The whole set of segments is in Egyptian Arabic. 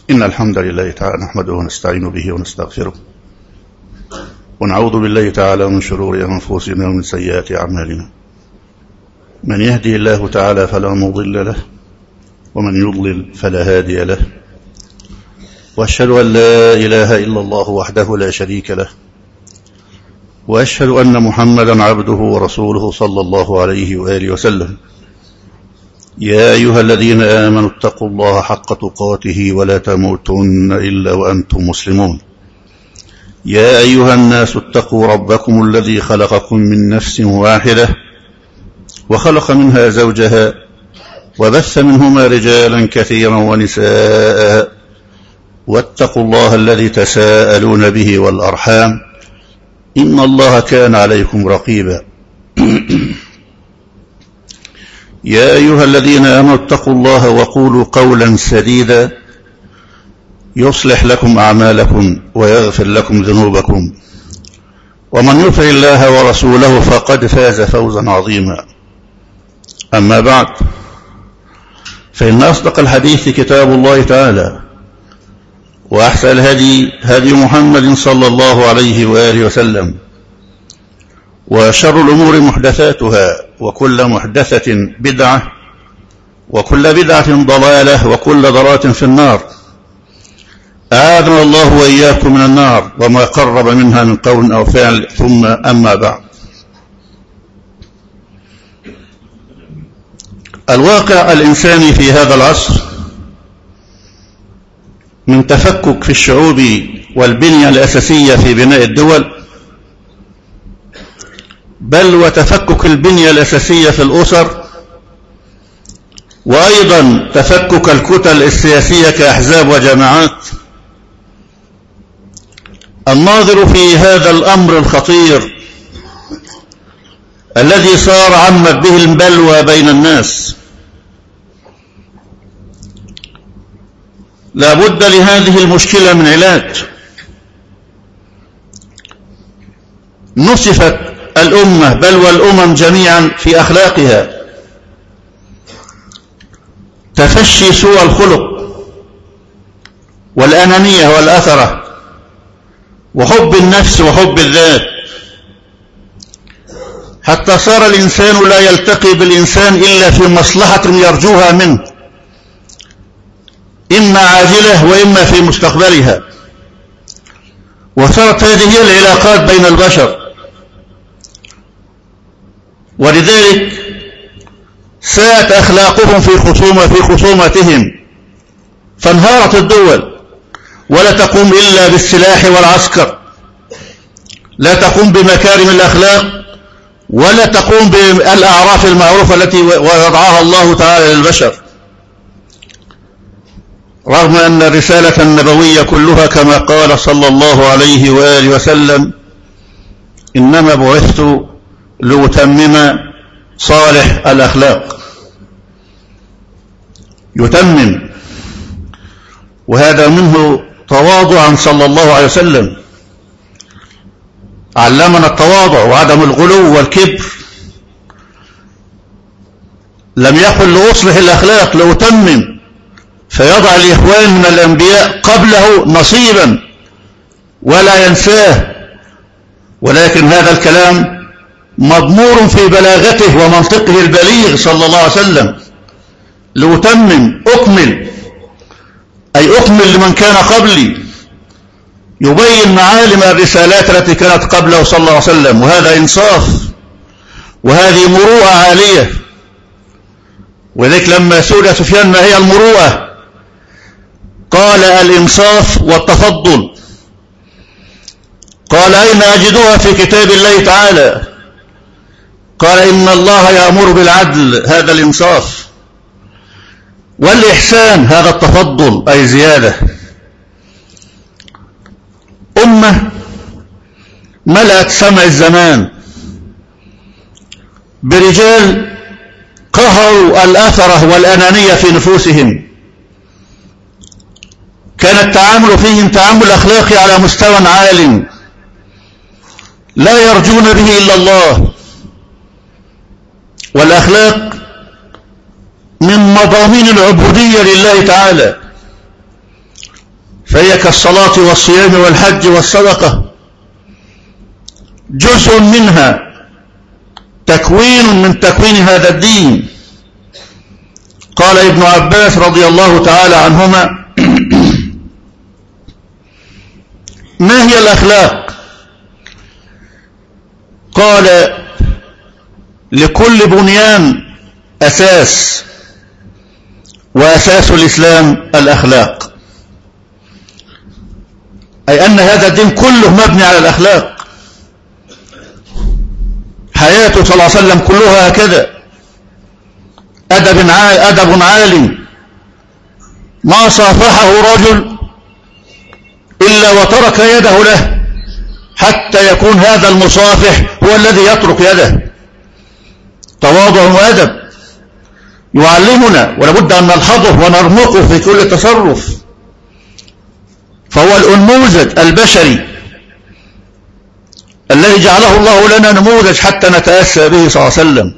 إن الحمد لله تعالى نحمده ونستعين به ونستغفره ونعوذ بالله تعالى من شرور أنفسنا ومن سيئات أعمالنا من يهدي الله تعالى فلا مضل له ومن يضلل فلا هادي له وأشهد أن لا إله إلا الله وحده لا شريك له وأشهد أن محمدا عبده ورسوله صلى الله عليه وآله وسلم يا أيها الذين آمنوا اتقوا الله حق تقاته ولا تموتن إلا وأنتم مسلمون يا أيها الناس اتقوا ربكم الذي خلقكم من نفس واحدة وخلق منها زوجها وبث منهما رجالا كثيرا ونساء واتقوا الله الذي تساءلون به والأرحام إن الله كان عليكم رقيبا يا أيها الذين آمنوا اتقوا الله وقولوا قولا سديدا يصلح لكم أعمالكم ويغفر لكم ذنوبكم ومن يطع الله ورسوله فقد فاز فوزا عظيما أما بعد فإن أصدق الحديث كتاب الله تعالى وأحسن الهدي هدي محمد صلى الله عليه وآله وسلم وشر الأمور محدثاتها وكل محدثة بدعة وكل بدعة ضلالة وكل ضلالة في النار أعاذنا الله وإياكم من النار وما قرب منها من قول أو فعل ثم أما بعد الواقع الإنساني في هذا العصر من تفكك في الشعوب والبنية الأساسية في بناء الدول بل وتفكك البنية الأساسية في الأسر وأيضا تفكك الكتل السياسية كأحزاب وجماعات الناظر في هذا الأمر الخطير الذي صار عمت به البلوى بين الناس لا بد لهذه المشكلة من علاج نصفت الأمة بل والأمم جميعا في أخلاقها تفشي سوء الخلق والأنانية والأثرة وحب النفس وحب الذات حتى صار الإنسان لا يلتقي بالإنسان إلا في مصلحة يرجوها منه إما عاجلة وإما في مستقبلها وصارت هذه هي العلاقات بين البشر ولذلك ساءت أخلاقهم في خصومة في خصومتهم فانهارت الدول ولا تقوم إلا بالسلاح والعسكر لا تقوم بمكارم الأخلاق ولا تقوم بالأعراف المعروفة التي وضعها الله تعالى للبشر رغم أن الرسالة النبوية كلها كما قال صلى الله عليه وآله وسلم إنما بعثت لأتمم صالح الأخلاق يتمم وهذا منه تواضعا صلى الله عليه وسلم علمنا التواضع وعدم الغلو والكبر لم يقل لأصلح الأخلاق لأتمم فيضع الإخوان من الأنبياء قبله نصيبا ولا ينساه ولكن هذا الكلام مضمور في بلاغته ومنطقه البليغ صلى الله عليه وسلم لأتمم أكمل أي أكمل لمن كان قبلي يبين معالم الرسالات التي كانت قبله صلى الله عليه وسلم وهذا إنصاف وهذه مروءة عالية وذلك لما سئل سفيان ما هي المروءة قال الإنصاف والتفضل قال أين أجدها في كتاب الله تعالى قال إن الله يأمر بالعدل هذا الإنصاف والإحسان هذا التفضل أي زيادة أمة ملأت سمع الزمان برجال قهروا الأثرة والأنانية في نفوسهم كان التعامل فيهم تعامل أخلاقي على مستوى عال لا يرجون به إلا الله والأخلاق من مضامين العبودية لله تعالى فهي كالصلاة والصيام والحج والصدقة جزء منها تكوين من تكوين هذا الدين قال ابن عباس رضي الله تعالى عنهما ما هي الأخلاق قال لكل بنيان أساس وأساس الإسلام الأخلاق أي أن هذا الدين كله مبني على الأخلاق حياته صلى الله عليه وسلم كلها هكذا أدب أدب عالي ما صافحه رجل إلا وترك يده له حتى يكون هذا المصافح هو الذي يترك يده تواضع وأدب يعلمنا ولابد أن نلحظه ونرمقه في كل تصرف فهو الأنموذج البشري الذي جعله الله لنا نموذج حتى نتأسى به صلى الله عليه وسلم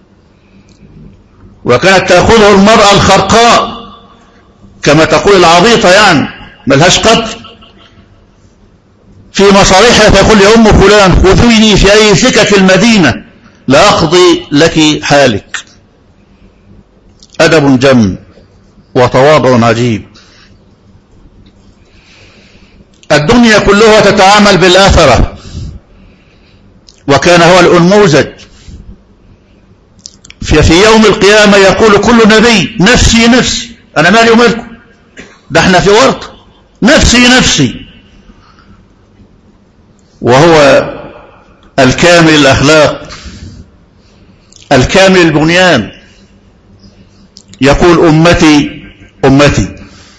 وكانت تأخذه المرأة الخرقاء كما تقول العبيطة يعني ملهاش قدر في مصالحها فيقول يا أم فلان خذيني في أي سكك المدينة لأقضي لك حالك أدب جم وتواضع عجيب الدنيا كلها تتعامل بالآثرة وكان هو الأنموذج في, في يوم القيامة يقول كل نبي نفسي نفسي أنا مالي ومالكم ده احنا في ورط نفسي نفسي وهو الكامل الأخلاق الكامل البنيان يقول أمتي أمتي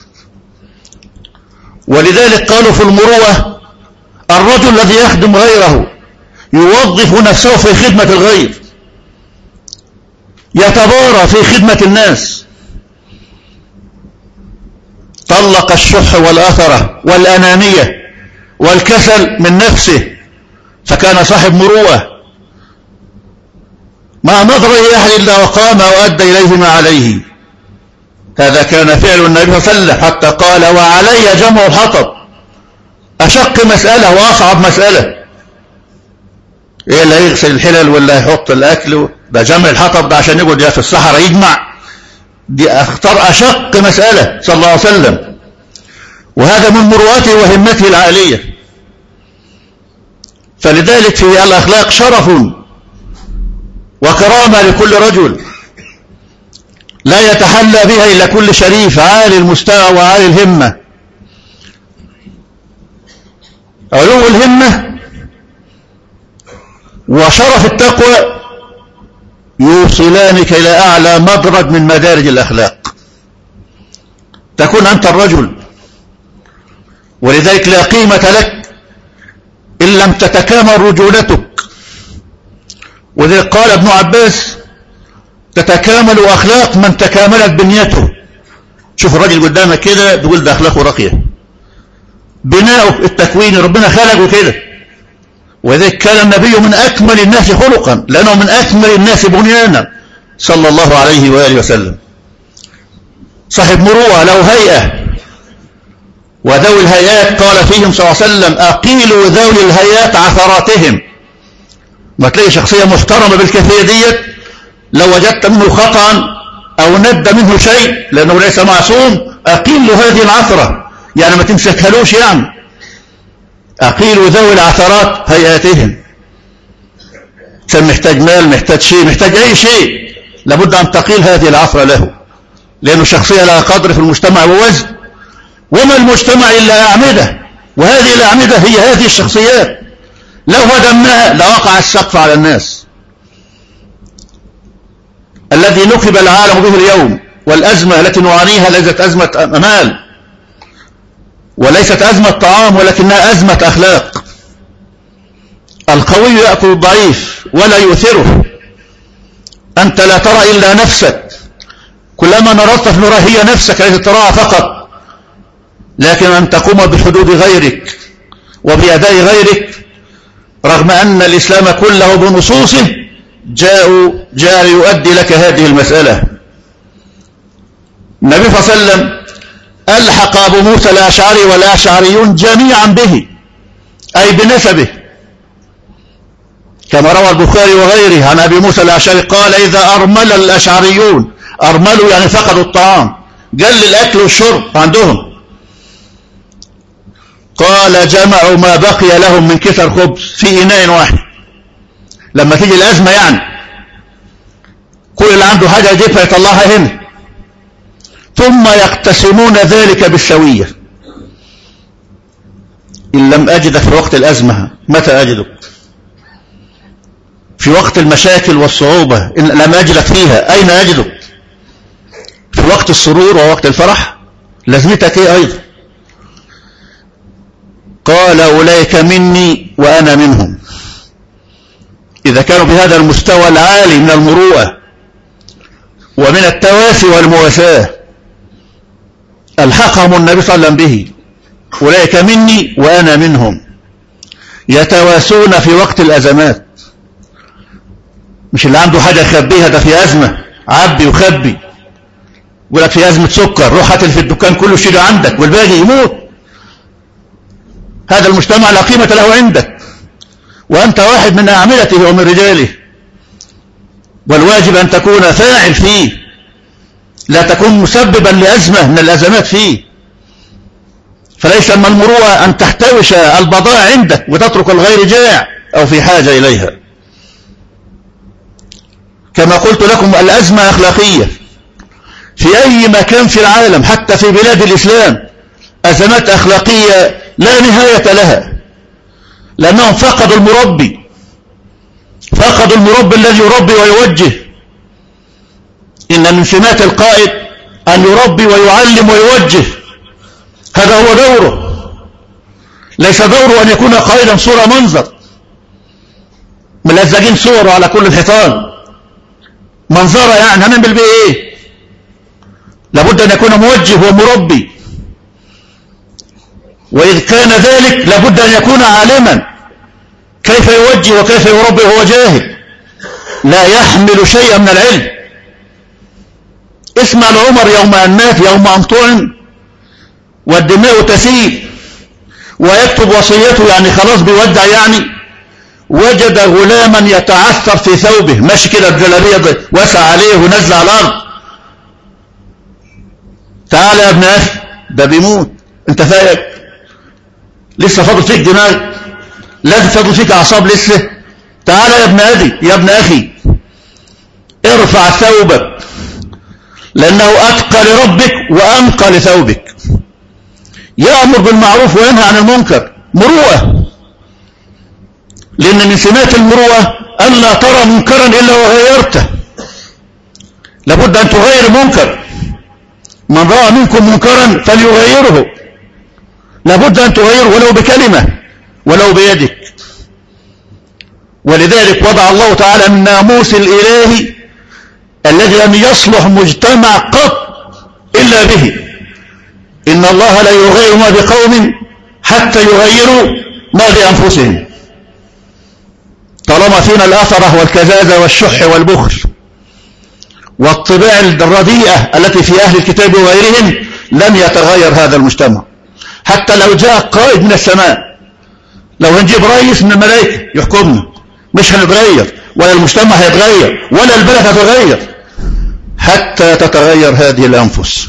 ولذلك قالوا في المروة الرجل الذي يخدم غيره يوظف نفسه في خدمة الغير يتبارى في خدمة الناس طلق الشح والأثرة والأنانية والكسل من نفسه فكان صاحب مروءة ما نظر إلى أحد إلا وقام وأدى إليه ما عليه هذا كان فعل النبي صلى الله عليه وسلم حتى قال وعلي جمع الحطب أشق مسألة وأصعب مسألة إيه اللي يغسل الحلل ولا يحط الأكل ده جمع الحطب ده عشان يقعد في الصحراء يجمع دي اختار أشق مسألة صلى الله عليه وسلم وهذا من مروءته وهمته العالية فلذلك في الأخلاق شرف وكرامة لكل رجل لا يتحلى بها إلا كل شريف عالي المستوى وعالي الهمة علو الهمة وشرف التقوى يوصلانك إلى أعلى مدرج من مدارج الأخلاق تكون أنت الرجل ولذلك لا قيمة لك إن لم تتكامل رجولتك وذلك قال ابن عباس تتكامل أخلاق من تكاملت بنيته شوف الراجل قدامك كده تقول ده أخلاقه راقية بناؤه التكوين ربنا خلقه كده وذلك كان النبي من أكمل الناس خلقا لأنه من أكمل الناس بنيانا صلى الله عليه وآله وسلم صاحب مروءة له هيئة وذوي الهيئات قال فيهم صلى الله عليه وسلم أقيلوا ذوي الهيئات عثراتهم ما تلاقي شخصية محترمة بالكثير ديت لو وجدت منه خطأ أو ند منه شيء لأنه ليس معصوم أقيل له هذه العثرة يعني ما تمسكهلوش يعني أقيل ذوي العثرات هيئاتهم كان محتاج مال محتاج شيء محتاج أي شيء لابد أن تقيل هذه العثرة له لأنه شخصية لها قدر في المجتمع ووزن وما المجتمع إلا أعمدة وهذه الأعمدة هي هذه الشخصيات لو هدمناها لوقع السقف على الناس الذي نكب العالم به اليوم والأزمة التي نعانيها ليست أزمة مال وليست أزمة طعام ولكنها أزمة أخلاق القوي يأكل الضعيف ولا يؤثره أنت لا ترى إلا نفسك كلما نردت في نرى هي نفسك التي تراها فقط لكن أن تقوم بحدود غيرك وبأداء غيرك رغم أن الإسلام كله بنصوصه جاء جاء يؤدي لك هذه المسألة النبي صلى الله عليه وسلم ألحق أبو موسى الأشعري والأشعريون جميعا به أي بنسبه كما روى البخاري وغيره عن أبي موسى الأشعري قال إذا أرمل الأشعريون أرملوا يعني فقدوا الطعام قل الأكل والشرب عندهم قال جمعوا ما بقي لهم من كسر خبز في إناء واحد لما تيجي الأزمة يعني كل اللي عنده حاجة يجيبها يطلعها هنا ثم يقتسمون ذلك بالسوية إن لم أجدك في وقت الأزمة متى أجدك في وقت المشاكل والصعوبة إن لم أجدك فيها أين أجدك في وقت السرور ووقت الفرح لازمتك ايه ايضا قال أولئك مني وأنا منهم إذا كانوا بهذا المستوى العالي من المروءة ومن التواسي والمواساة ألحقهم النبي صلى الله عليه وسلم به أولئك مني وأنا منهم يتواسون في وقت الأزمات مش اللي عنده حاجة يخبيها ده في أزمة عبي وخبي يقول لك في أزمة سكر روح هات في الدكان كله شيله عندك والباقي يموت هذا المجتمع لا قيمة له عندك وأنت واحد من أعملته ومن رجاله والواجب أن تكون فاعل فيه لا تكون مسببا لأزمة من الأزمات فيه فليس من المروءة أن تحتوش البضائع عندك وتترك الغير جائع أو في حاجة إليها كما قلت لكم الأزمة أخلاقية في أي مكان في العالم حتى في بلاد الإسلام أزمات أخلاقية لا نهاية لها لأنهم فقدوا المربي فقدوا المربي الذي يربي ويوجه إن من سمات القائد أن يربي ويعلم ويوجه هذا هو دوره ليس دوره أن يكون قائدا صورة منظر ملزقين صوره على كل الحيطان منظرة يعني هنعمل بيه ايه لابد أن يكون موجه ومربي وإذ كان ذلك لابد أن يكون عالما كيف يوجه وكيف يربي وهو جاهل لا يحمل شيئا من العلم اسمع لعمر يوم أن مات يوم أن طعن والدماء تسيل ويكتب وصيته يعني خلاص بيودع يعني وجد غلاما يتعثر في ثوبه ماشي كده الجلابيه وسع عليه ونزل على الارض تعال يا ابن أخي ده بيموت انت فايق لسه فاضل فيك دماغ لازم فاضل فيك أعصاب لسه تعال يا ابن أبي يا ابن أخي ارفع ثوبك لأنه أتقى لربك وأنقى لثوبك يأمر بالمعروف وينهى عن المنكر مروءة لأن من سمات المروءة أن لا ترى منكرا إلا وغيرته لابد أن تغير منكر من رأى منكم منكرا فليغيره لابد أن تغيره ولو بكلمة ولو بيدك ولذلك وضع الله تعالى الناموس الإلهي الذي لم يصلح مجتمع قط إلا به إن الله لا يغير ما بقوم حتى يغيروا ما بأنفسهم طالما فينا الأثرة والكزازة والشح والبخل والطباع الرديئة التي في أهل الكتاب وغيرهم لن يتغير هذا المجتمع حتى لو جاء قائد من السماء لو هنجيب رئيس من الملائكة يحكمنا مش هنتغير ولا المجتمع هيتغير ولا البلد هتتغير حتى تتغير هذه الأنفس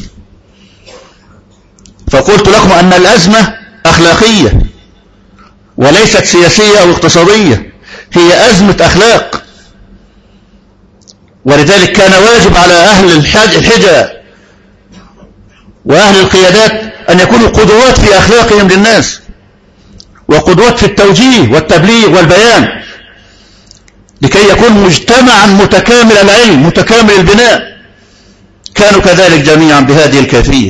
فقلت لكم أن الأزمة أخلاقية وليست سياسية أو اقتصادية هي أزمة أخلاق ولذلك كان واجب على أهل الحجة وأهل القيادات أن يكونوا قدوات في أخلاقهم للناس وقدوات في التوجيه والتبليغ والبيان لكي يكون مجتمعا متكامل العلم متكامل البناء كانوا كذلك جميعا بهذه الكيفية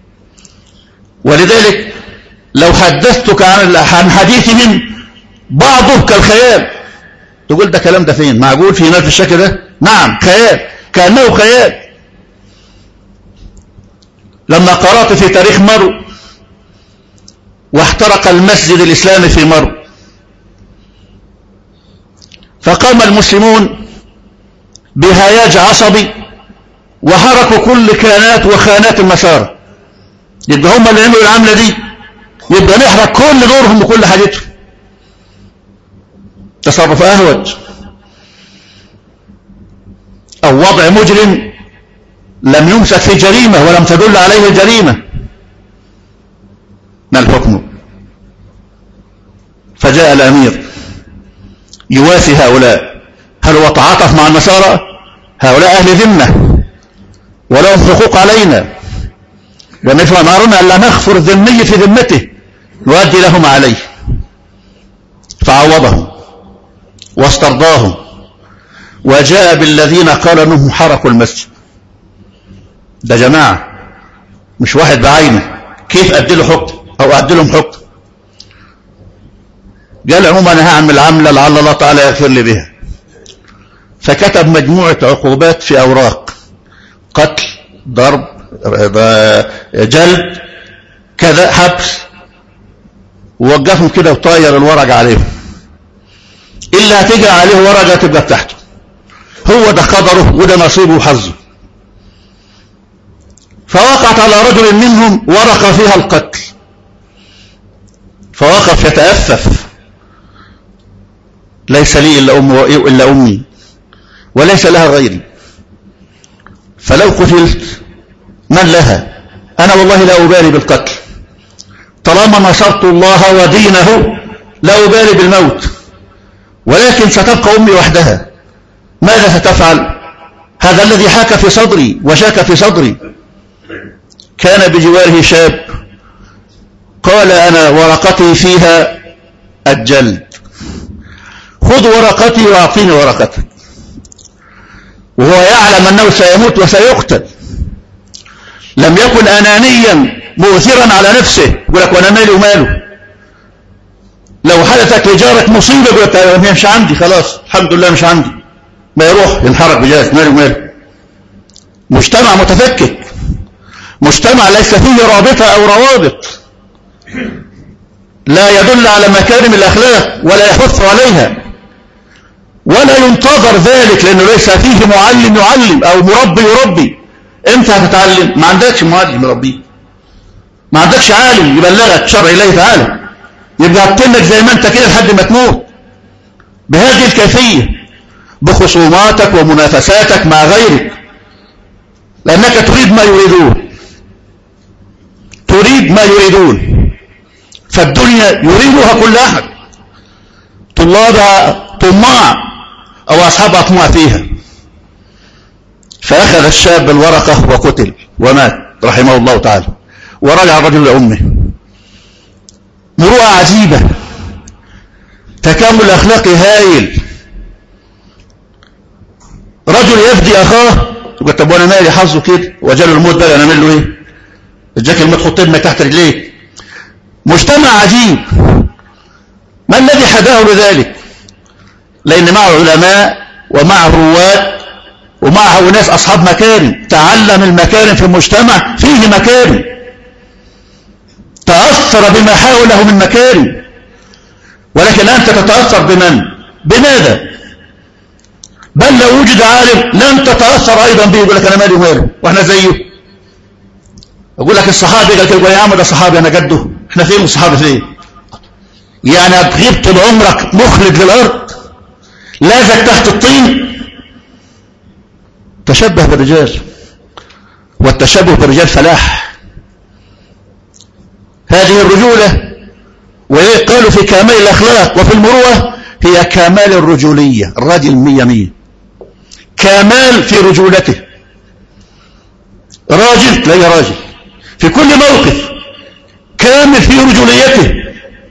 ولذلك لو حدثتك عن حديثهم بعضه كالخيال تقول ده كلام ده فين معقول في ناس بالشكل ده نعم خيال كأنه خيال لما قرأت في تاريخ مرو واحترق المسجد الإسلامي في مرو فقام المسلمون بهياج عصبي وحركوا كل كيانات وخانات المسار يبقى هم اللي عملوا العملة دي يبقى نحرق كل دورهم وكل حاجتهم تصرف أهوج أو وضع مجرم لم يمسك في جريمة ولم تدل عليه الجريمة ما الحكم فجاء الأمير يوافي هؤلاء هل هو تعاطف مع النصارى هؤلاء أهل ذمة ولهم حقوق علينا ونفهم أمرنا أن لا نغفر الذمي في ذمته نؤدي لهم عليه فعوضهم واسترضاهم وجاء بالذين قال انهم حرقوا المسجد ده جماعة مش واحد بعينه كيف أدي له حكم أو أدي لهم حكم قال عموما أنا هعمل عملة لعل الله تعالى يغفر لي بها فكتب مجموعة عقوبات في أوراق قتل ضرب جلد كذا حبس ووقفهم كده وطاير الورق عليهم إلا هتجي عليه ورقة تبقى بتاعته هو ده قدره وده نصيبه وحظه فوقعت على رجل منهم ورقة فيها القتل فوقف يتأفف ليس لي إلا, أم إلا أمي وليس لها غيري فلو قتلت من لها أنا والله لا أبالي بالقتل طالما نصرت الله ودينه لا أبالي بالموت ولكن ستبقى أمي وحدها ماذا ستفعل هذا الذي حاك في صدري وشاك في صدري كان بجواره شاب قال أنا ورقتي فيها الجلد خذ ورقتي واعطيني ورقتك وهو يعلم أنه سيموت وسيقتل لم يكن أنانيا مؤثرا على نفسه يقول لك وانا مالي وماله لو حدثت لجارك مصيبة يقول لك مش عندي خلاص الحمد لله مش عندي ما يروح ينحرق بجاز مالي وماله مجتمع متفكك مجتمع ليس فيه رابطة أو روابط لا يدل على مكارم الأخلاق ولا يحث عليها ولا ينتظر ذلك لأنه ليس فيه معلم يعلم أو مربي يربي امتى هتتعلم ما عندكش معلم يربيك ما عندكش عالم يبلغك شرع الله تعالى يبقى هتنك زي ما انت كده لحد ما تموت بهذه الكيفية بخصوماتك ومنافساتك مع غيرك لأنك تريد ما يريدون تريد ما يريدون فالدنيا يريدها كل أحد طلابها طماع أو أصحابها طماع فيها فأخذ الشاب الورقة وقتل ومات رحمه الله تعالى ورجع الرجل لأمه مروءة عجيبة تكامل أخلاقي هايل رجل يفدي أخاه يقول طب وانا مالي حظه كده وجاله الموت بقى انا اعمل له ايه اداك الموت حط ابنك تحت رجليك مجتمع عجيب ما الذي حداه لذلك لان معه علماء ومعه رواد ومعه ناس اصحاب مكارم تعلم المكارم في المجتمع فيه مكارم تأثر بما حوله من مكارم ولكن أنت تتأثر بمن بماذا بل لو وجد عالم لن تتأثر أيضا به يقول لك أنا مالي وماله وإحنا زيه أقول لك الصحابي قال كده يا عم ده صحابي أنا جده إحنا فين الصحابي فين يعني غبت طول عمرك مخلد للأرض لازك تحت الطين تشبه بالرجال والتشبه بالرجال فلاح هذه الرجولة وقالوا في كامل الأخلاق وفي المروءة هي كمال الرجولية الراجل مية مية كمال في رجولته راجل تلاقيه راجل في كل موقف كامل في رجوليته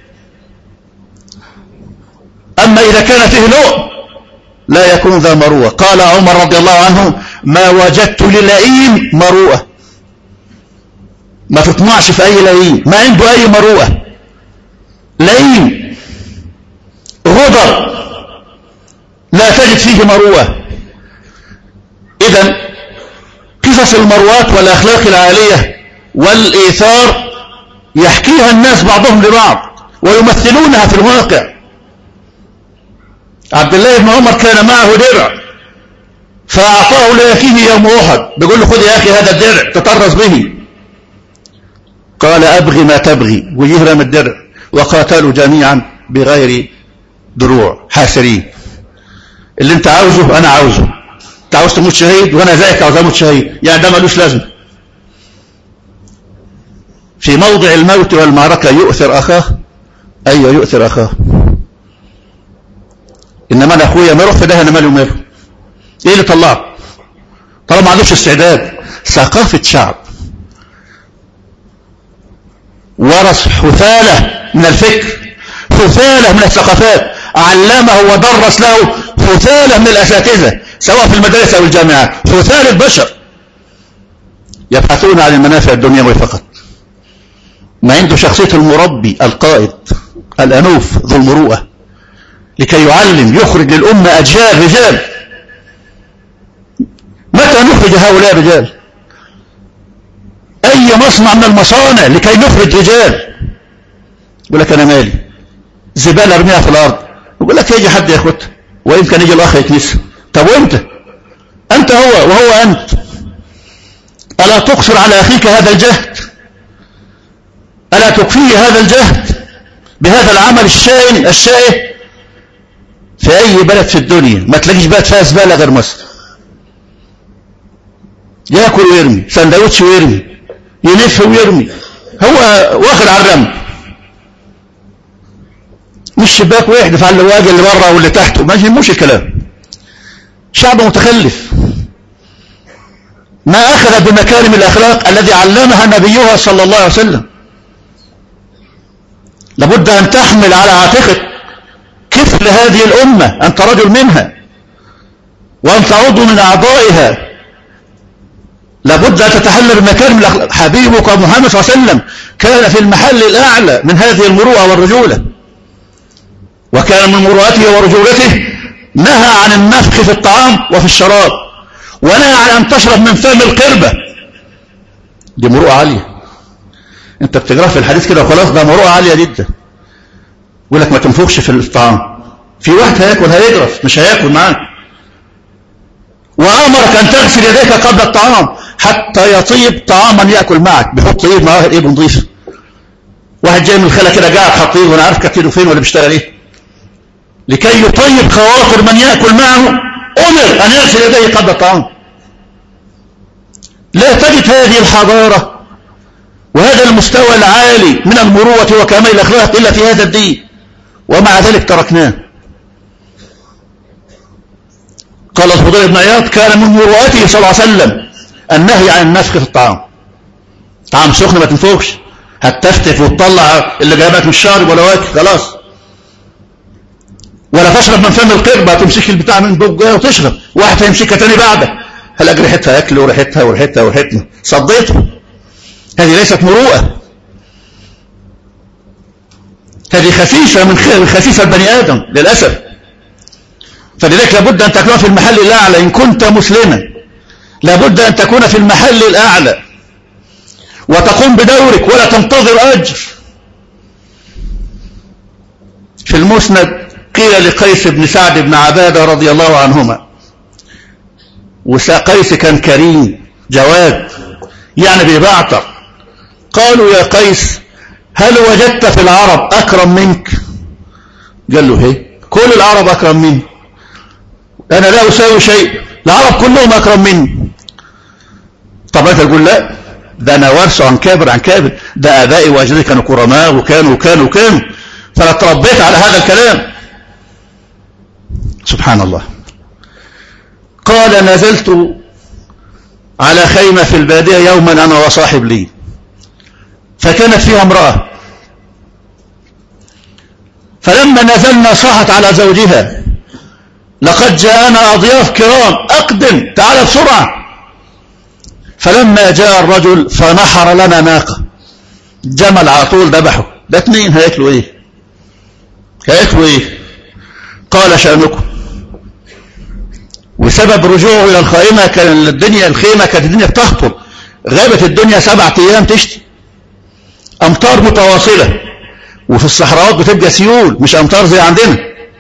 أما إذا كان فيه لؤم لا يكون ذا مروءة قال عمر رضي الله عنه ما وجدت للئيم مروءة ما تطمعش في أي لئيم ما عنده أي مروءة لئيم غدر لا تجد فيه مروءة إذا قصص المروات والأخلاق العالية والإيثار يحكيها الناس بعضهم لبعض ويمثلونها في الواقع عبد الله بن عمر كان معه درع فأعطاه لأخيه يوم أحد بيقول له خذ يا أخي هذا الدرع تطرز به قال أبغي ما تبغي ويهرم الدرع وقاتلوا جميعا بغير دروع حاسرين اللي انت عاوزه انا عاوزه انت عاوز تموت شهيد وانا زيك عاوز اموت شهيد يعني ده ملوش لازمه في موضع الموت والمعركة يؤثر أخاه أيوة يؤثر أخاه إنما أنا أخويا ما يروح في ده أنا مالي وماله إيه اللي طلعه طالما ما عندوش استعداد ثقافة شعب ورث حثالة من الفكر حثالة من الثقافات علمه ودرس له حثالة من الأساتذة سواء في المدارس أو الجامعات حثال البشر يبحثون عن المنافع الدنيوية فقط ما عنده شخصية المربي القائد الأنوف ذو المروءة لكي يعلم يخرج للأمة أجيال رجال متى نخرج هؤلاء الرجال أي مصنع من المصانع لكي نخرج رجال يقول لك أنا مالي زبالة ارميها في الأرض يقول لك يجي حد ياخدها ويمكن يجي الأخ يكنسها طب وانت أنت هو وهو أنت ألا تقصر على أخيك هذا الجهد ألا تكفيه هذا الجهد بهذا العمل الشائن الشائع في أي بلد في الدنيا ما تلاقيش بلد فيها زبالة غير مصر ياكل ويرمي سندوتش ويرمي يلف ويرمي هو واخد على الرمل مش شباك ويحدف على الواجه اللي بره واللي تحته ما يهموش الكلام شعب متخلف ما أخذ بمكارم الأخلاق الذي علمها نبيها صلى الله عليه وسلم لابد أن تحمل على عاتقك كفل هذه الأمة أنت رجل منها وأنت عضو من أعضائها لابد أن تتحلى بمكارم الأخلاق حبيبك محمد صلى الله عليه وسلم كان في المحل الأعلى من هذه المروءة والرجولة وكان من مروءته ورجولته نهى عن النفخ في الطعام وفي الشراب ونهى عن أن تشرب من فم القربة دي مروءة عالية انت بتقرأ في الحديث كده وخلاص ده مروءة عالية جدا يقول لك ما تنفخش في الطعام في واحد هياكل هيجرف مش هياكل معاك وأمرك أن تغسل يديك قبل الطعام حتى يطيب طعاما يأكل معك بيحط ايد معاه ايد نظيفه واحد جاي من الخلا كده قاعد حاط ايده وانا عارف كتيره فين ولا بيشتغل ايه لكي يطيب خواطر من يأكل معه أمر أن يغسل يديه قبل الطعام لا تجد هذه الحضارة وهذا المستوى العالي من المروءة وكمال الأخلاق إلا في هذا الدين ومع ذلك تركناه قال الفضيل بن عياض كان من مروءته صلى الله عليه وسلم النهي عن النفخ في الطعام طعام سخن ما تنفخش هتفتف وتطلع اللي جايبك من الشارب ولا واكل خلاص ولا تشرب من فم القربة تمسك البتاع من بقها وتشرب واحد هيمسكها تاني بعدك هل ريحتها اكل وريحتها وريحتها وريحتها صديته هذه ليست مروءة هذه خسيسة من خسيسة البني آدم للأسف فلذلك لابد أن تكون في المحل الأعلى إن كنت مسلما لابد أن تكون في المحل الأعلى وتقوم بدورك ولا تنتظر أجر في المسند قيل لقيس بن سعد بن عبادة رضي الله عنهما وقيس كان كريم جواد يعني بيبعتر قالوا يا قيس هل وجدت في العرب أكرم منك قال له هي كل العرب أكرم مني أنا لا أساوي شيء العرب كلهم أكرم مني طب أنت تقول لا ده أنا وارثه عن كابر عن كابر ده آبائي وأجدادي كانوا كرماء وكانوا وكانوا وكانوا فأنا تربيت على هذا الكلام سبحان الله قال نزلت على خيمة في البادية يوما أنا وصاحب لي فكانت فيها امرأة فلما نزلنا صاحت على زوجها لقد جاءنا أضياف كرام أقدم تعال بسرعة فلما جاء الرجل فنحر لنا ناقة جمل على طول ذبحه ده اتنين هياكلوا ايه هياكلوا ايه قال شأنكم وسبب رجوعه إلى الخائمة كان الدنيا الخيمة كانت الدنيا بتهطل غابت الدنيا سبعة أيام تشتي أمطار متواصلة وفي الصحراوات بتبقى سيول مش أمطار زي عندنا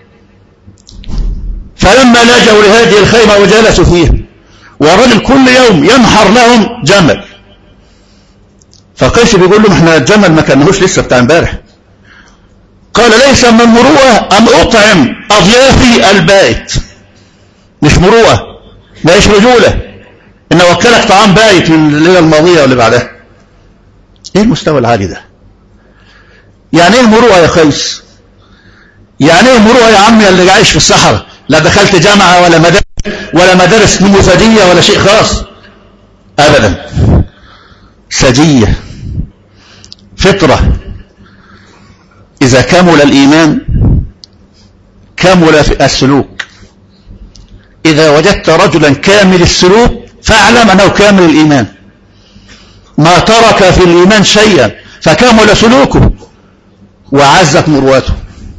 فلما لجوا لهذه الخيمة وجلسوا فيها والرجل كل يوم ينحر لهم جمل فقيس بيقول له ما احنا الجمل ما كانهوش لسه بتاع امبارح قال ليس من المروءة أن أطعم أضيافي البائت مش مروءة مش رجولة إن وكلك طعام بايت من الليلة الماضية واللي بعدها إيه المستوى العالي ده يعني إيه المروءة يا قيس يعني إيه المروءة يا عمي اللي عايش في الصحراء لا دخلت جامعة ولا مدارس ولا مدارس نموذجية ولا شيء خاص أبدا سجية فطرة إذا كمل الإيمان كمل السلوك إذا وجدت رجلا كامل السلوك فاعلم أنه كامل الإيمان ما ترك في الإيمان شيئا فكمل سلوكه وعزت مروته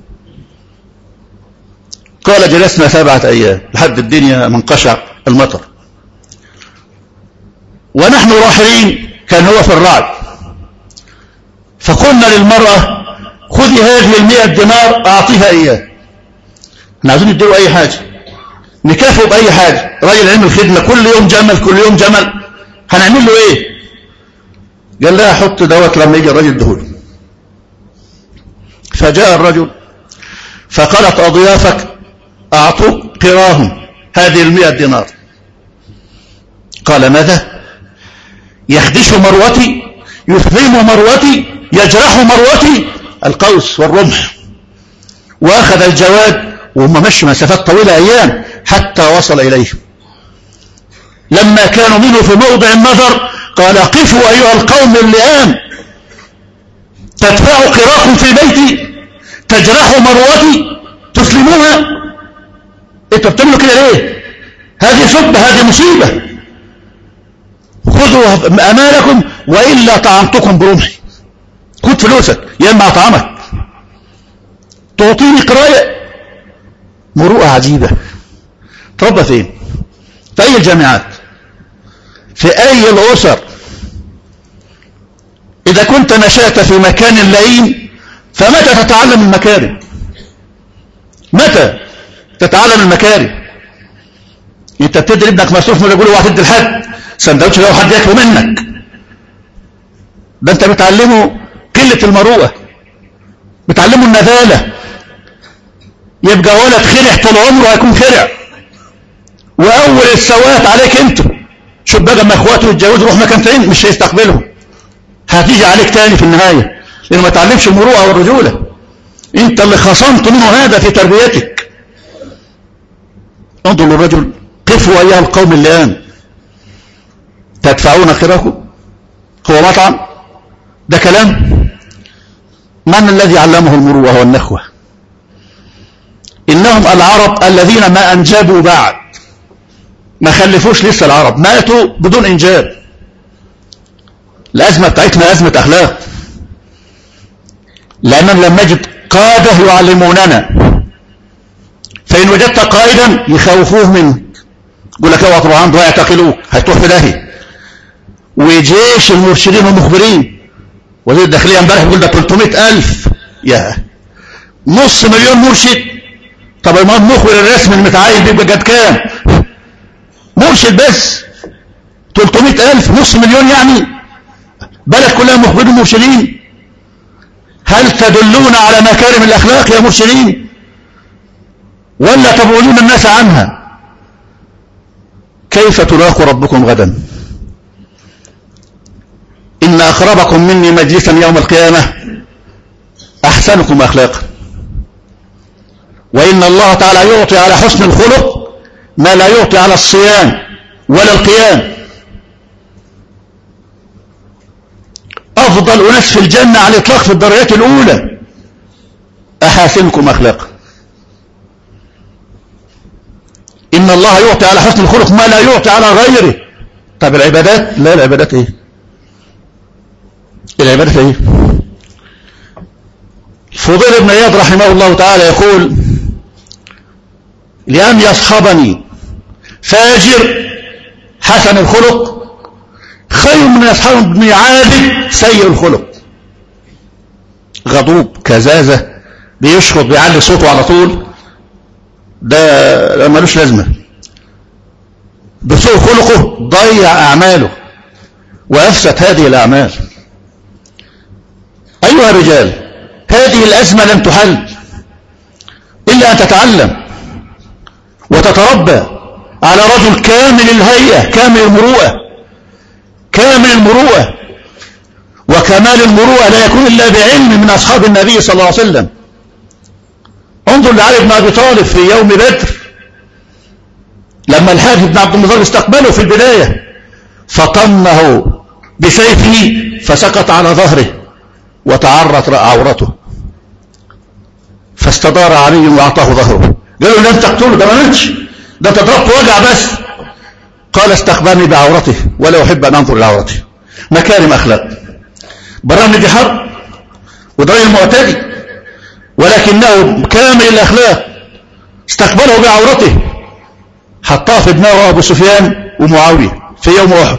قال جلسنا سبعة أيام لحد الدنيا منقشع المطر ونحن راحلين كان هو في الرعد فقلنا للمرأة خذي هذه المئة دينار أعطيها إياه احنا عايزين نديله أي حاجة نكافئه بأي حاجة راجل علم الخدمة كل يوم جمل كل يوم جمل هنعمل له إيه قال لها حط دوت لما يجي الراجل دهول فجاء الرجل فقالت أضيافك أعطوك قراهم هذه المئة دينار قال ماذا يخدش مروتي يثرم مروتي يجرح مروتي القوس والرمح وأخذ الجواد وهم مشوا مسافات طويلة أيام حتى وصل إليه لما كانوا منه في موضع النظر قال قفوا أيها القوم اللئام تدفعوا قراكم في بيتي تجرحوا مروتي تسلموها انتوا بتعملوا كده ليه هذه سبة هذه مصيبة خذوا أمالكم وإلا طعمتكم برمحي خد فلوسك يا اما اطعمك تعطيني قرايه مروءه عجيبه تربى فين في اي الجامعات في اي الاسر اذا كنت نشأت في مكان لئيم فمتى تتعلم المكارم متى تتعلم المكارم انت بتدي ابنك مصروف من يقول اوعى تدي لحد سندوتش لو حد ياكله منك ده انت بتعلمه قلة المروءة بتعلمه النذالة يبقى ولد خرع طول عمره هيكون خرع واول السوات عليك انت شوف بقى ما اخواته يتجوزوا روح مكان تاني مش هيستقبلهم هتيجي عليك تاني في النهاية لانه ما تعلمش المروءة والرجولة انت اللي خصمت منه هذا في تربيتك انظر للرجل قفوا ايها القوم اللئام تدفعون خيركم هو مطعم ده كلام من الذي علمه المروءة والنخوة إنهم العرب الذين ما أنجبوا بعد ما خلفوش لسه العرب ماتوا بدون إنجاب الأزمة بتاعتنا أزمة أخلاق لأننا لم نجد قادة يعلموننا فإن وجدت قائدا يخوفوه منك يقول لك اوعى تروح عنده يعتقلوك هتروح في داهيه وجيش المرشدين والمخبرين وزير الداخلية امبارح بيقول ده 300000 يا نص مليون مرشد طب المخبر الرسمي المتعين بيبقى جاب كام مرشد بس 300000 نص مليون يعني بلد كلها مخبرين مرشدين هل تدلون على مكارم الأخلاق يا مرشدين ولا تبعدون الناس عنها كيف تلاقوا ربكم غدا إن أقربكم مني مجلسا يوم القيامة أحسنكم أخلاقا وإن الله تعالى يعطي على حسن الخلق ما لا يعطي على الصيام ولا القيام أفضل أناس في الجنة على الإطلاق في الدرجات الأولى أحاسنكم أخلاقا إن الله يعطي على حسن الخلق ما لا يعطي على غيره طب العبادات لا العبادات إيه العبادة ايه فضيل بن عياض رحمه الله تعالى يقول لأن يصحبني فاجر حسن الخلق خير من يصحبني عابد سيء الخلق غضوب كزازة بيشخط بيعلي صوته على طول ده ملوش لازمة بسوء خلقه ضيع أعماله وأفسد هذه الأعمال أيها الرجال هذه الأزمة لم تحل إلا أن تتعلم وتتربى على رجل كامل الهيئة كامل المروءة كامل المروءة وكمال المروءة لا يكون إلا بعلم من أصحاب النبي صلى الله عليه وسلم انظر لعلي بن أبي طالب في يوم بدر لما الحارث بن عبد المطلب استقبله في البداية فطمه بسيفه فسقط على ظهره وتعرت عورته فاستدار علي واعطاه ظهره قالوا لن تقتله ده ما ماتش ده تضربت وجع بس قال استقبلني بعورته ولا احب ان انظر الى عورته مكارم اخلاق برامج دي حرب وده المعتدي ولكنه كامل الاخلاق استقبله بعورته حطاه في دماغه ابو سفيان ومعاويه في يوم احد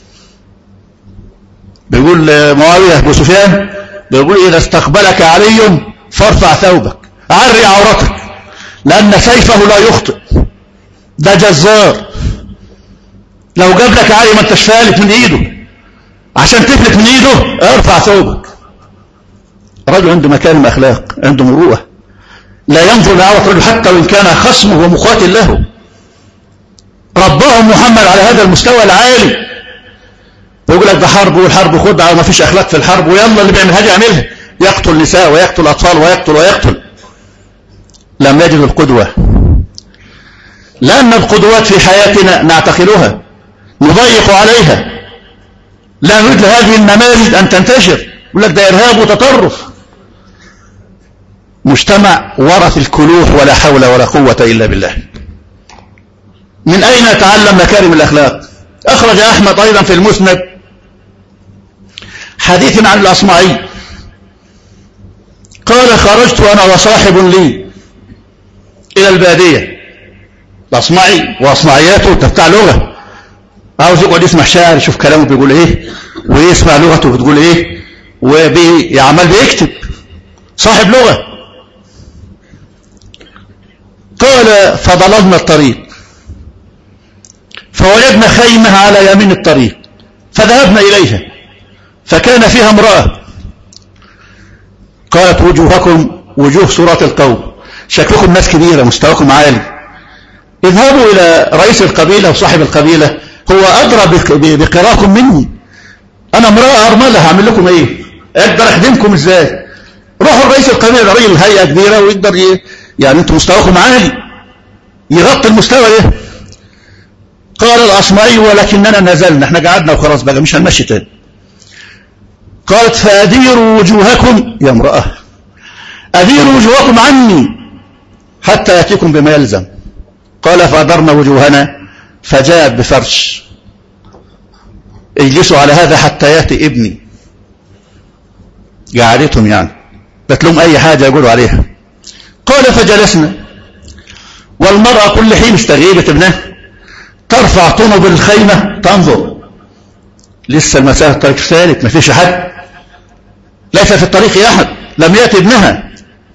بيقول معاويه ابو سفيان بيقول اذا استقبلك علي فارفع ثوبك عري عورتك لان سيفه لا يخطئ ده جزار لو جاب لك علي ما انتش فالت من ايده عشان تفلت من ايده ارفع ثوبك رجل عنده مكارم اخلاق عنده مروءه لا ينظر لعورة رجل حتى وان كان خصمه ومقاتل له رباهم محمد على هذا المستوى العالي ويقول لك ده حرب والحرب خدعه وما فيش اخلاق في الحرب ويلا اللي بيعمل هذه يعملها يقتل نساء ويقتل اطفال ويقتل ويقتل لم يجد القدوه لان القدوات في حياتنا نعتقلها نضيق عليها لا نريد لهذه النماذج ان تنتشر يقول لك ده ارهاب وتطرف مجتمع ورث الكلوح ولا حول ولا قوه الا بالله من اين نتعلم مكارم الاخلاق اخرج احمد ايضا في المسند حديث عن الأصمعي قال خرجت أنا وصاحب لي إلى البادية الأصمعي وأصمعياته بتاع لغة عاوز يقعد يسمع شاعر يشوف كلامه بيقول إيه ويسمع لغته بتقول إيه ويعمل بيكتب صاحب لغة قال فضللنا الطريق فوجدنا خيمة على يمين الطريق فذهبنا إليها فكان فيها امرأة قالت وجوهكم وجوه صورة القوم شكلكم ناس كبيرة مستواكم عالي اذهبوا إلى رئيس القبيلة وصاحب القبيلة هو أدرى بقراكم مني أنا امرأة أرملة هعمل لكم إيه أقدر أخدمكم إزاي روحوا رئيس القبيلة ده راجل هيئة كبيرة ويقدر ي... يعني أنتم مستواكم عالي يغطي المستوى ده قال الأصمعي ولكننا نزلنا احنا قعدنا وخلاص بقى مش هنمشي تاني قالت فأديروا وجوهكم يا امرأة أديروا وجوهكم عني حتى يأتيكم بما يلزم قال فأدرنا وجوهنا فجاءت بفرش اجلسوا على هذا حتى يأتي ابني قعدتهم يعني قالت لهم أي حاجة يقولوا عليها قال فجلسنا والمرأة كل حين استغيبت ابنها ترفع طنب الخيمة تنظر لسه المسافة الطريق سالك ما فيش حد ليس في الطريق أحد لم يأتي ابنها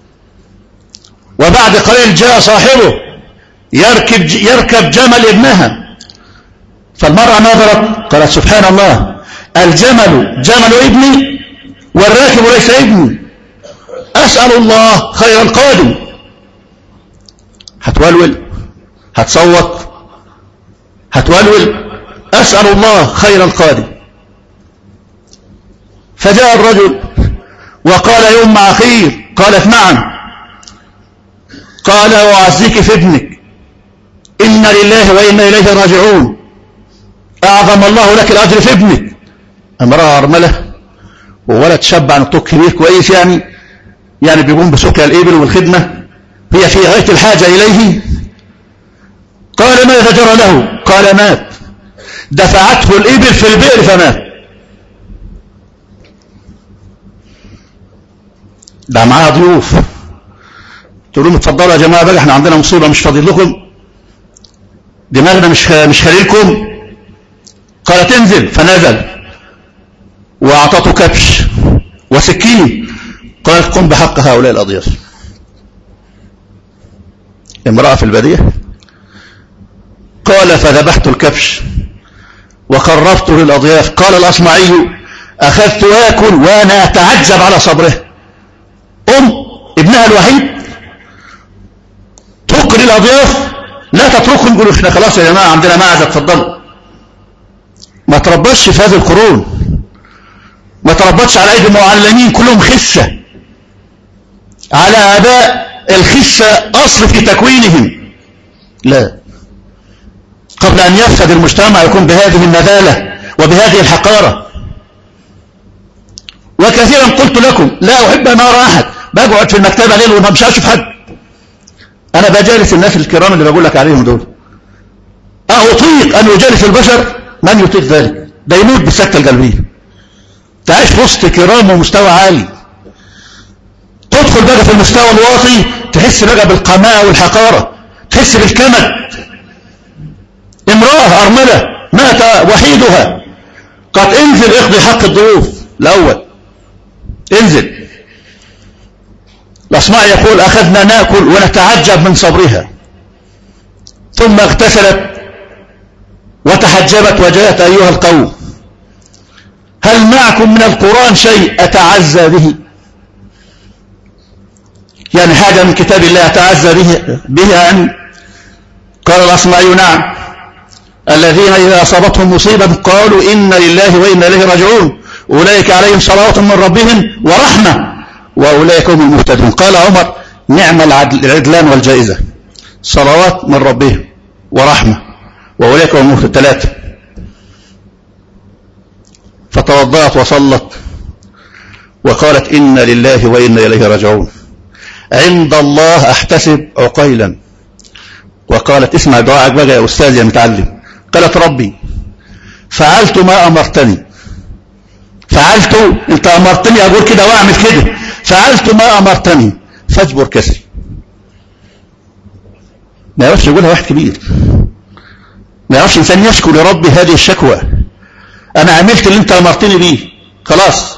وبعد قليل جاء صاحبه يركب, يركب جمل ابنها فالمرأة نظرت قالت سبحان الله الجمل جمل ابني والراكب ليس ابني أسأل الله خير القادم هتولول هتصوت هتولول أسأل الله خير القادم فجاء الرجل وقال يوم أخير قالت نعم قال وأعزيك في ابنك إن لله وإنا إليه راجعون أعظم الله لك الأجر في ابنك امرأة أرملة وولد شاب عن الطوق كبير كويس يعني يعني بيقوم بسكة الإبل والخدمة هي في غاية الحاجة إليه قال ماذا جرى له قال مات دفعته الإبل في البئر فمات ده معاها ضيوف تقول لهم اتفضلوا يا جماعه بقى احنا عندنا مصيبه مش فاضي لكم دماغنا مش مش خليلكم قال تنزل فنزل واعطته كبش وسكين قالت قم بحق هؤلاء الاضياف امراه في الباديه قال فذبحت الكبش وقربته للاضياف قال الاصمعي أخذت آكل وأنا أتعجب على صبره أم ابنها الوحيد تقري الأضياف لا تتركهم يقولوا احنا خلاص يا جماعة عندنا معزة اتفضلوا ما تربطش في هذه القرون ما تربطش على ايدي المعلمين كلهم خسة على اباء الخسة اصل في تكوينهم لا قبل ان يفسد المجتمع يكون بهذه النذالة وبهذه الحقارة وكثيرا قلت لكم لا احب ان ارى احد بقعد في المكتبة ليل وما مش هشوف حد انا بجالس الناس الكرام اللي بقول لك عليهم دول اطيق ان اجالس البشر من يطيق ذلك ده يموت بالسكتة القلبية تعيش في وسط كرام ومستوى عالي تدخل بقى في المستوى الواطي تحس بقى بالقماء والحقارة تحس بالكمد امرأة أرملة مات وحيدها قد انزل اقضي حق الضيوف الأول انزل الأصماء يقول أخذنا نأكل ونتعجب من صبرها ثم اغتسلت وتحجبت وجاءت أيها القوم هل معكم من القرآن شيء أتعزى به يعني حاجة من كتاب الله أتعزى به بها يعني قال الأصمعي نعم الذين إذا أصابتهم مصيبة قالوا إن لله وإنا إليه راجعون أولئك عليهم صلوات من ربهم ورحمة وأولئك هم المهتدون قال عمر نعم العدلان والجائزة صلوات من ربهم ورحمة وأولئك هم المهتدون ثلاثة فتوضأت وصلت وقالت إن لله وإنا إليه راجعون عند الله أحتسب عقيلا وقالت اسمع دعاءك بقى يا أستاذ يا متعلم قالت ربي فعلت ما أمرتني فعلت انت أمرتني أقول كده وأعمل كده فعلت ما أمرتني فاجبر كسري ما يعرفش يقولها واحد كبير ما يعرفش إنسان يشكو لربي هذه الشكوى أنا عملت اللي أنت أمرتني به خلاص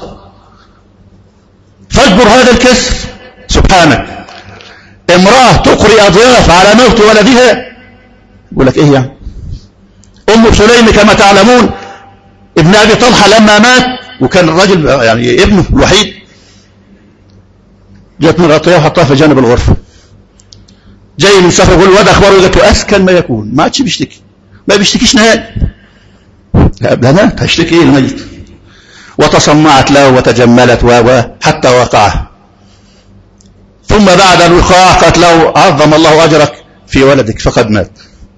فاجبر هذا الكسر سبحانك امرأة تقري أضياف على موت ولدها يقول لك إيه يعني أم سليم كما تعلمون ابن أبي طلحة لما مات وكان الرجل يعني ابنه الوحيد جاءت من غطية وحطها في جانب الغرفة جاي من سفر يقول الواد أخباره ذاته أسكن ما يكون ما عادش بيشتكي ما بيشتكيش نهائي لا مات هيشتكي ايه الميت وتصمعت له وتجملت و حتى وقعه ثم بعد الوقاع قالت له عظم الله أجرك في ولدك فقد مات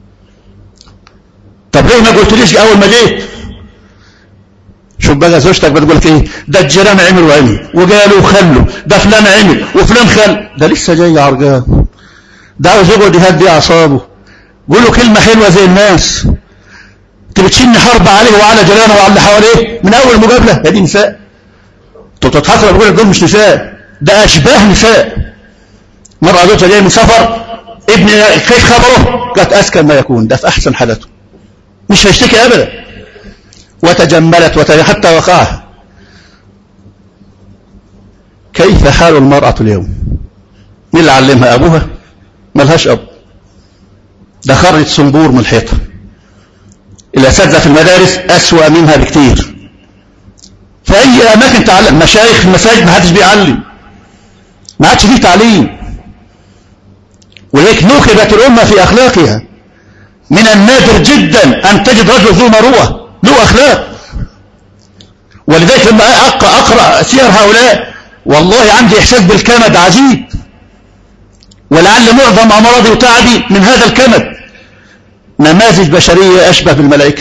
طب ليه ما قلتليش أول ما جيت شوف بقى زوجتك بتقول لك ايه ده الجيران عمل وعمل وقالوا وخلوا ده فلان عمل وفلان خل ده لسه جاي عرقان ده عاوز يقعد يهدي اعصابه قول له كلمه حلوه زي الناس انت بتشن حرب عليه وعلى جيرانه وعلى اللي حواليه من اول مقابله يا دي نساء انتوا بتتحصل بقول دول مش نساء ده اشباه نساء مرة زوجها جاي من سفر ابن كيف خبره قالت اسكن ما يكون ده في احسن حالته مش هيشتكي ابدا وتجملت وت... حتى وقعها كيف حال المرأة اليوم مين اللي علمها أبوها ملهاش أب ده خرج صنبور من الحيطة الأساتذة في المدارس أسوأ منها بكتير في أي أماكن تعلم مشايخ في المساجد ما حدش بيعلم ما عادش فيه تعليم ولذلك نخبت الأمة في أخلاقها من النادر جدا أن تجد رجل ذو مروة له أخلاق ولذلك لما أقرأ سير هؤلاء والله عندي إحساس بالكمد عجيب ولعل معظم أمراضي وتعبي من هذا الكمد نماذج بشرية أشبه بالملائكة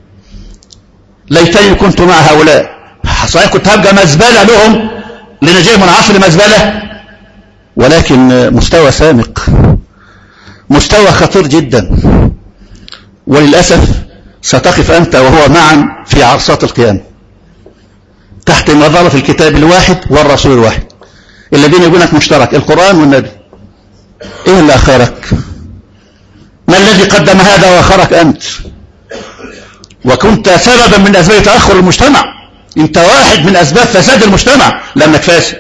ليتني كنت مع هؤلاء صحيح كنت هبقى مزبلة لهم لأن جاي من عصر مزبلة ولكن مستوى سامق مستوى خطير جدا وللأسف ستقف أنت وهو معا في عرصات القيامة تحت نظرة الكتاب الواحد والرسول الواحد الذين يقولك مشترك القرآن والنبي ايه اللي أخرك ما الذي قدم هذا وأخرك أنت وكنت سببا من أسباب تأخر المجتمع انت واحد من أسباب فساد المجتمع لأنك فاسد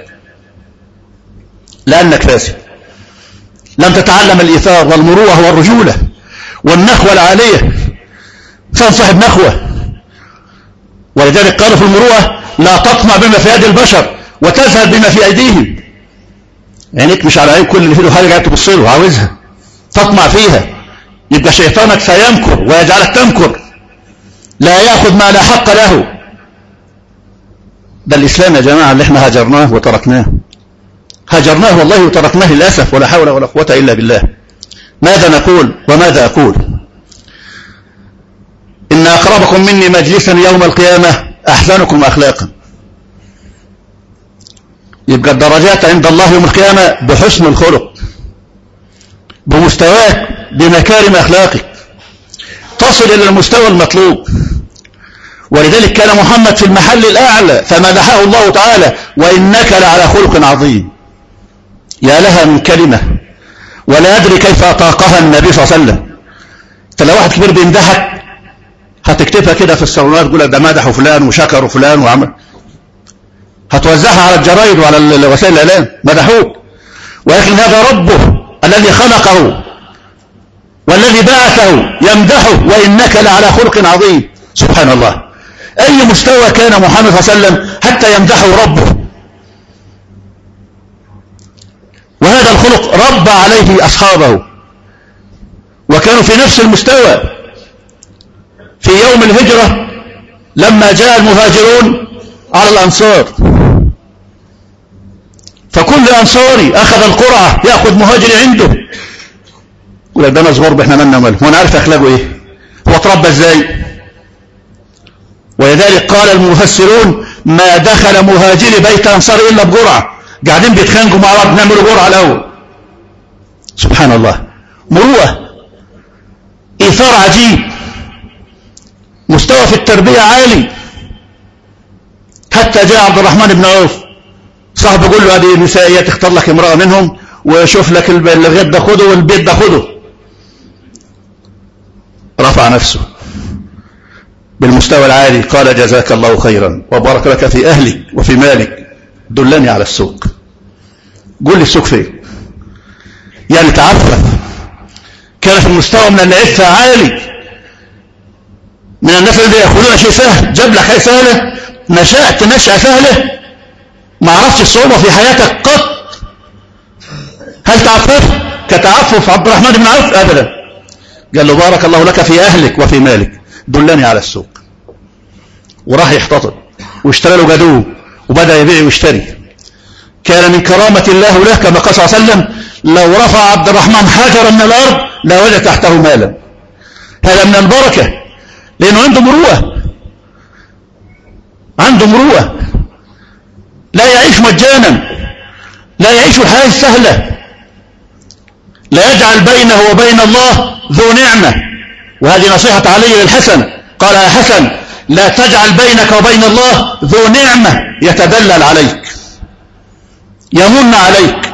لأنك فاسد لم تتعلم الإيثار والمروءة والرجولة والنخوة العالية كان صاحب نخوة ولذلك قالوا في المروءة لا تطمع بما في يد البشر وتذهب بما في أيديهم عينيك مش على عين كل اللي في حاجة جاي تبص له عاوزها تطمع فيها يبقى شيطانك سيمكر ويجعلك تمكر لا ياخذ ما لا حق له ده الإسلام يا جماعة اللي احنا هجرناه وتركناه هجرناه والله وتركناه للأسف ولا حول ولا قوة إلا بالله ماذا نقول وماذا أقول إن أقربكم مني مجلسا يوم القيامة أحسنكم أخلاقا يبقى الدرجات عند الله يوم القيامة بحسن الخلق بمستواك بمكارم أخلاقك تصل إلى المستوى المطلوب ولذلك كان محمد في المحل الأعلى فمدحه الله تعالى وإنك لعلى خلق عظيم يا لها من كلمة ولا أدري كيف أطاقها النبي صلى الله عليه وسلم انت لو واحد كبير بيمدحك هتكتبها كده في الصالونات تقول ده مدحوا فلان وشكروا فلان وعمل هتوزعها على الجرايد وعلى وسائل الإعلام مدحوك ولكن هذا ربه الذي خلقه والذي بعثه يمدحه وإنك لعلى خلق عظيم سبحان الله أي مستوى كان محمد صلى الله عليه وسلم حتى يمدحه ربه وهذا الخلق رب عليه أصحابه وكانوا في نفس المستوى في يوم الهجرة لما جاء المهاجرون على الأنصار فكل أنصاري أخذ القرعة يأخذ مهاجر عنده يقول ده ناس غرب احنا مالنا ماله وانا عارف اخلاقه ايه هو اتربى ازاي ولذلك قال المفسرون ما دخل مهاجري بيت انصار الا بجرعه قاعدين بيتخانقوا مع بعض نعملوا جرعه الاول سبحان الله مروءه ايثار عجيب مستوى في التربيه عالي حتى جاء عبد الرحمن بن عوف صاحبه يقول له هذه نسائيه تختار لك امراه منهم وشوف لك الغد ده خده والبيت ده خده رفع نفسه بالمستوى العالي قال جزاك الله خيرا وبارك لك في أهلك وفي مالك دلني على السوق قول لي السوق فين يعني تعفف كان في المستوى من العفة عالي من الناس اللي يأخذون شيء سهل جاب لك حاجة سهلة نشأت نشأة سهلة ما عرفتش الصعوبة في حياتك قط هل تعفف كتعفف عبد الرحمن بن عوف أبدا قال له بارك الله لك في أهلك وفي مالك دلني على السوق وراح يحتطب واشترى له جدوه وبدأ يبيع ويشتري كان من كرامة الله له كما قال صلى الله عليه وسلم لو رفع عبد الرحمن حجرا من الأرض لوجد تحته مالا هذا من البركة لأنه عنده مروءة عنده مروءة لا يعيش مجانا لا يعيش الحياة السهلة لا يجعل بينه وبين الله ذو نعمة وهذه نصيحة علي للحسن قال يا حسن لا تجعل بينك وبين الله ذو نعمة يتدلل عليك يمن عليك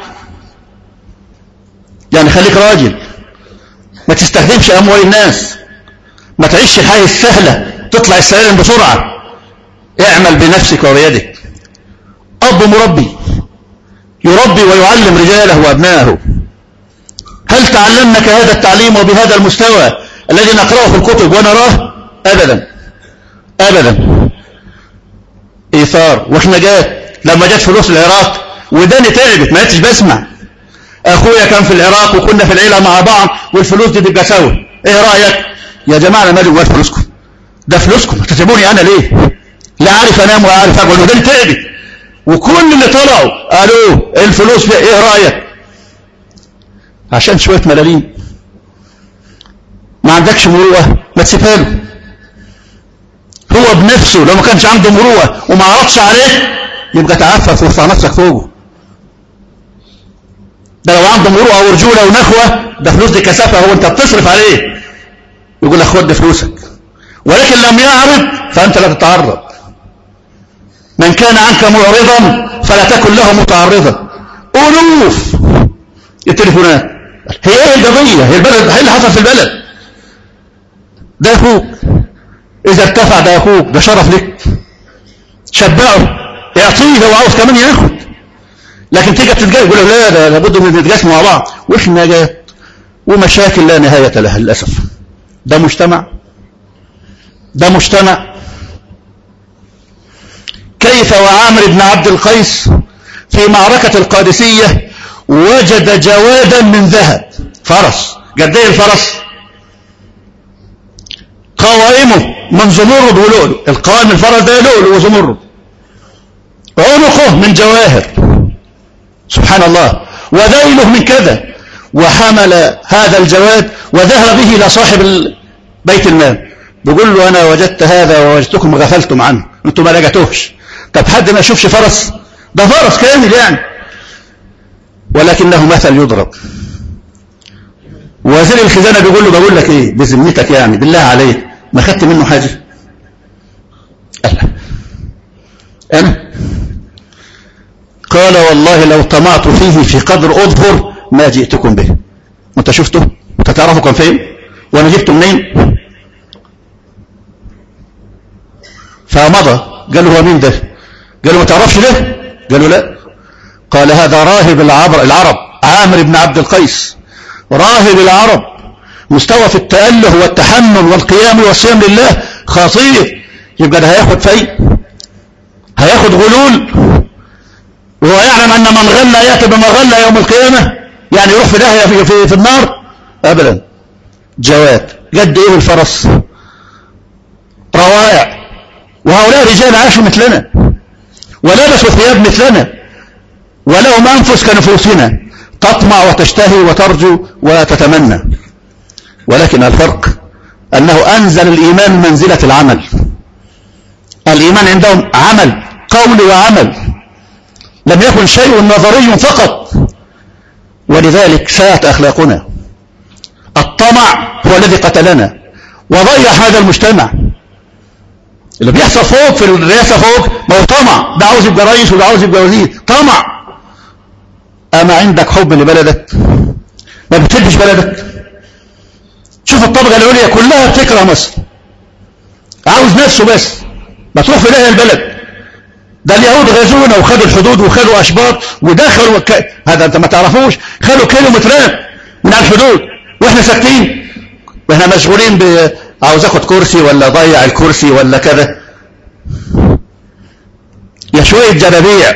يعني خليك راجل ما تستخدمش أموال الناس ما تعيش الحياة السهلة تطلع السلالم بسرعة اعمل بنفسك وبيدك أب مربي يربي ويعلم رجاله وأبنائه هل تعلمنك هذا التعليم وبهذا المستوى الذي نقرأه في الكتب ونراه أبدا أبدا إيثار وإحنا جات لما جات فلوس العراق وداني تعبت ما قلتش بسمع أخويا كان في العراق وكنا في العيلة مع بعض والفلوس دي تبقى سوا إيه رأيك يا جماعة أنا مالي جوات فلوسكم ده فلوسكم تسيبوني أنا ليه لا عارف أنام ولا عارف أقعد وداني تعبت وكل اللي طلعوا قالوا الفلوس فيها إيه رأيك عشان شوية ملالين ما عندكش مروءة ما تسيبها له هو بنفسه لو ما كانش عنده مروءة وما عرضش عليه يبقى تعفف وارفع نفسك فوقه ده لو عنده مروءة ورجولة ونخوة ده فلوس دي كثافة هو انت بتصرف عليه يقول لك خد فلوسك ولكن لم يعرض فأنت لا تتعرض من كان عنك معرضا فلا تكن له متعرضا ألوف التليفونات هي ايه القضية هي البلد ايه اللي حصل في البلد ده اخوك اذا ارتفع ده اخوك ده شرف لك شبعه اعطيه لو عاوز كمان ياخد لكن تيجي تتجاهل يقول لا ده لابد من نتجاسم مع بعض واحنا جات ومشاكل لا نهاية لها للأسف ده مجتمع ده مجتمع كيف وعامر بن عبد القيس في معركة القادسية وجد جوادا من ذهب فرس قد ايه الفرس قوائمه من زمرد ولؤلؤ القائم الفرس ده لؤلؤ وزمرد عنقه من جواهر سبحان الله وذيله من كذا وحمل هذا الجواد وذهب به إلى صاحب بيت المال بيقول له أنا وجدت هذا ووجدتكم غفلتم عنه أنتم ما لقيتوهش طب حد ما يشوفش فرس ده فرس كامل يعني ولكنه مثل يضرب وزير الخزانة بيقول له بقول لك ايه بذمتك يعني بالله عليك ما خدت منه حاجة قال انا قال والله لو طمعت فيه في قدر اظهر ما جئتكم به وانت شفته انت تعرفه كان فين وانا جبته منين فمضى قال له هو مين ده قال له ما تعرفش ده قال له لا قال هذا راهب العبر العرب عامر بن عبد القيس راهب العرب مستوى في التأله والتحمل والقيام والصيام لله خطير يبقى ده هياخد في هياخد غلول وهو يعلم أن من غلى يأتي بما غلى يوم القيامة يعني يروح في داهية في, في, في النار أبدا جواد قد إيه الفرس روائع وهؤلاء رجال عاشوا مثلنا ولبسوا ثياب مثلنا ولهم أنفس كنفوسنا تطمع وتشتهي وترجو وتتمنى ولكن الفرق أنه أنزل الإيمان منزلة العمل الإيمان عندهم عمل قول وعمل لم يكن شيء نظري فقط ولذلك ساءت أخلاقنا الطمع هو الذي قتلنا وضيع هذا المجتمع اللي بيحصل فوق في الرئاسة فوق ما هو طمع ده عاوز يبقى رئيس وده عاوز يبقى وزير طمع أما عندك حب لبلدك ما بتحبش بلدك شوف الطبقة العليا كلها بتكره مصر عاوز نفسه بس ما تروح في داهيه البلد ده اليهود غزونا وخدوا الحدود وخدوا أشباط ودخلوا ك... هذا أنت ما تعرفوش خدوا كيلومترات من الحدود وإحنا ساكتين وإحنا مشغولين ب عاوز أخد كرسي ولا ضيع الكرسي ولا كذا يا شوية جلابيع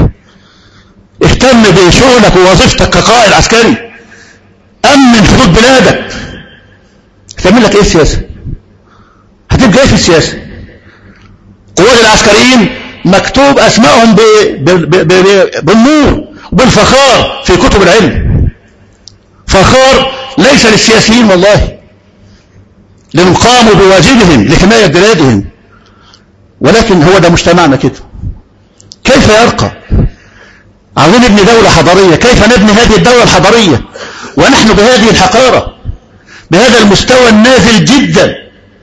اهتم بشغلك ووظيفتك كقائد عسكري أمن حدود بلادك هتعمل لك ايه السياسة هتبقى ايه في السياسة قوات العسكريين مكتوب اسمائهم بالنور وبالفخار في كتب العلم فخار ليس للسياسيين والله لأنهم قاموا بواجبهم لحماية بلادهم ولكن هو ده مجتمعنا كده كيف يرقى عاوزين نبني دولة حضارية كيف نبني هذه الدولة الحضارية ونحن بهذه الحقارة بهذا المستوى النازل جدا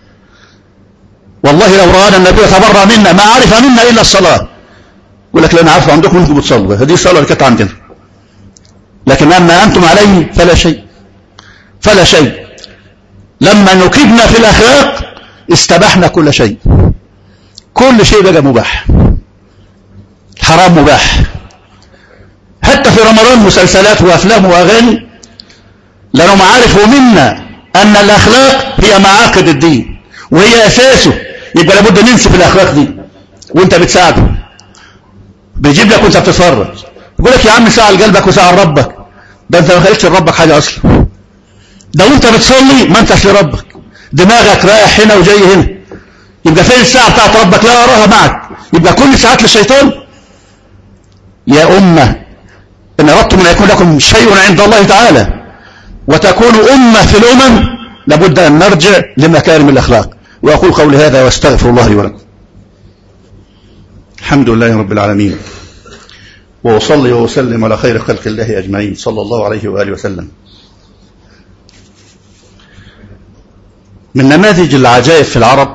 والله لو رآنا النبي تبرى منا ما عرف منا إلا الصلاة يقول لك لأنا عارف عندكم أنتم بتصلوا هذه الصلاة اللي كانت عندنا لكن أما أنتم عليه فلا شيء فلا شيء لما نكبنا في الأخلاق استبحنا كل شيء كل شيء بقى مباح حرام مباح حتى في رمضان مسلسلات وأفلام وأغاني لأنهم عرفوا منا أن الأخلاق هي معاقد الدين وهي أساسه يبقى لابد ننسف الأخلاق دي وانت بتساعده بيجيب لك وانت بتتفرج يقول لك يا عم ساعة لقلبك وساعة لربك ده انت ما خليتش لربك حاجة أصلا ده وانت بتصلي ما انتش لربك دماغك رايح هنا وجاي هنا يبقى فين الساعة بتاعت ربك لا أراها معك يبقى كل ساعات للشيطان يا أمة إن أردتم أن يكون لكم شيء عند الله تعالى وتكون أمة في الأمم لابد أن نرجع لمكارم الأخلاق وأقول قولي هذا واستغفر الله لي ولكم الحمد لله رب العالمين وأصلي وأسلم على خير خلق الله أجمعين صلى الله عليه وآله وسلم من نماذج العجائب في العرب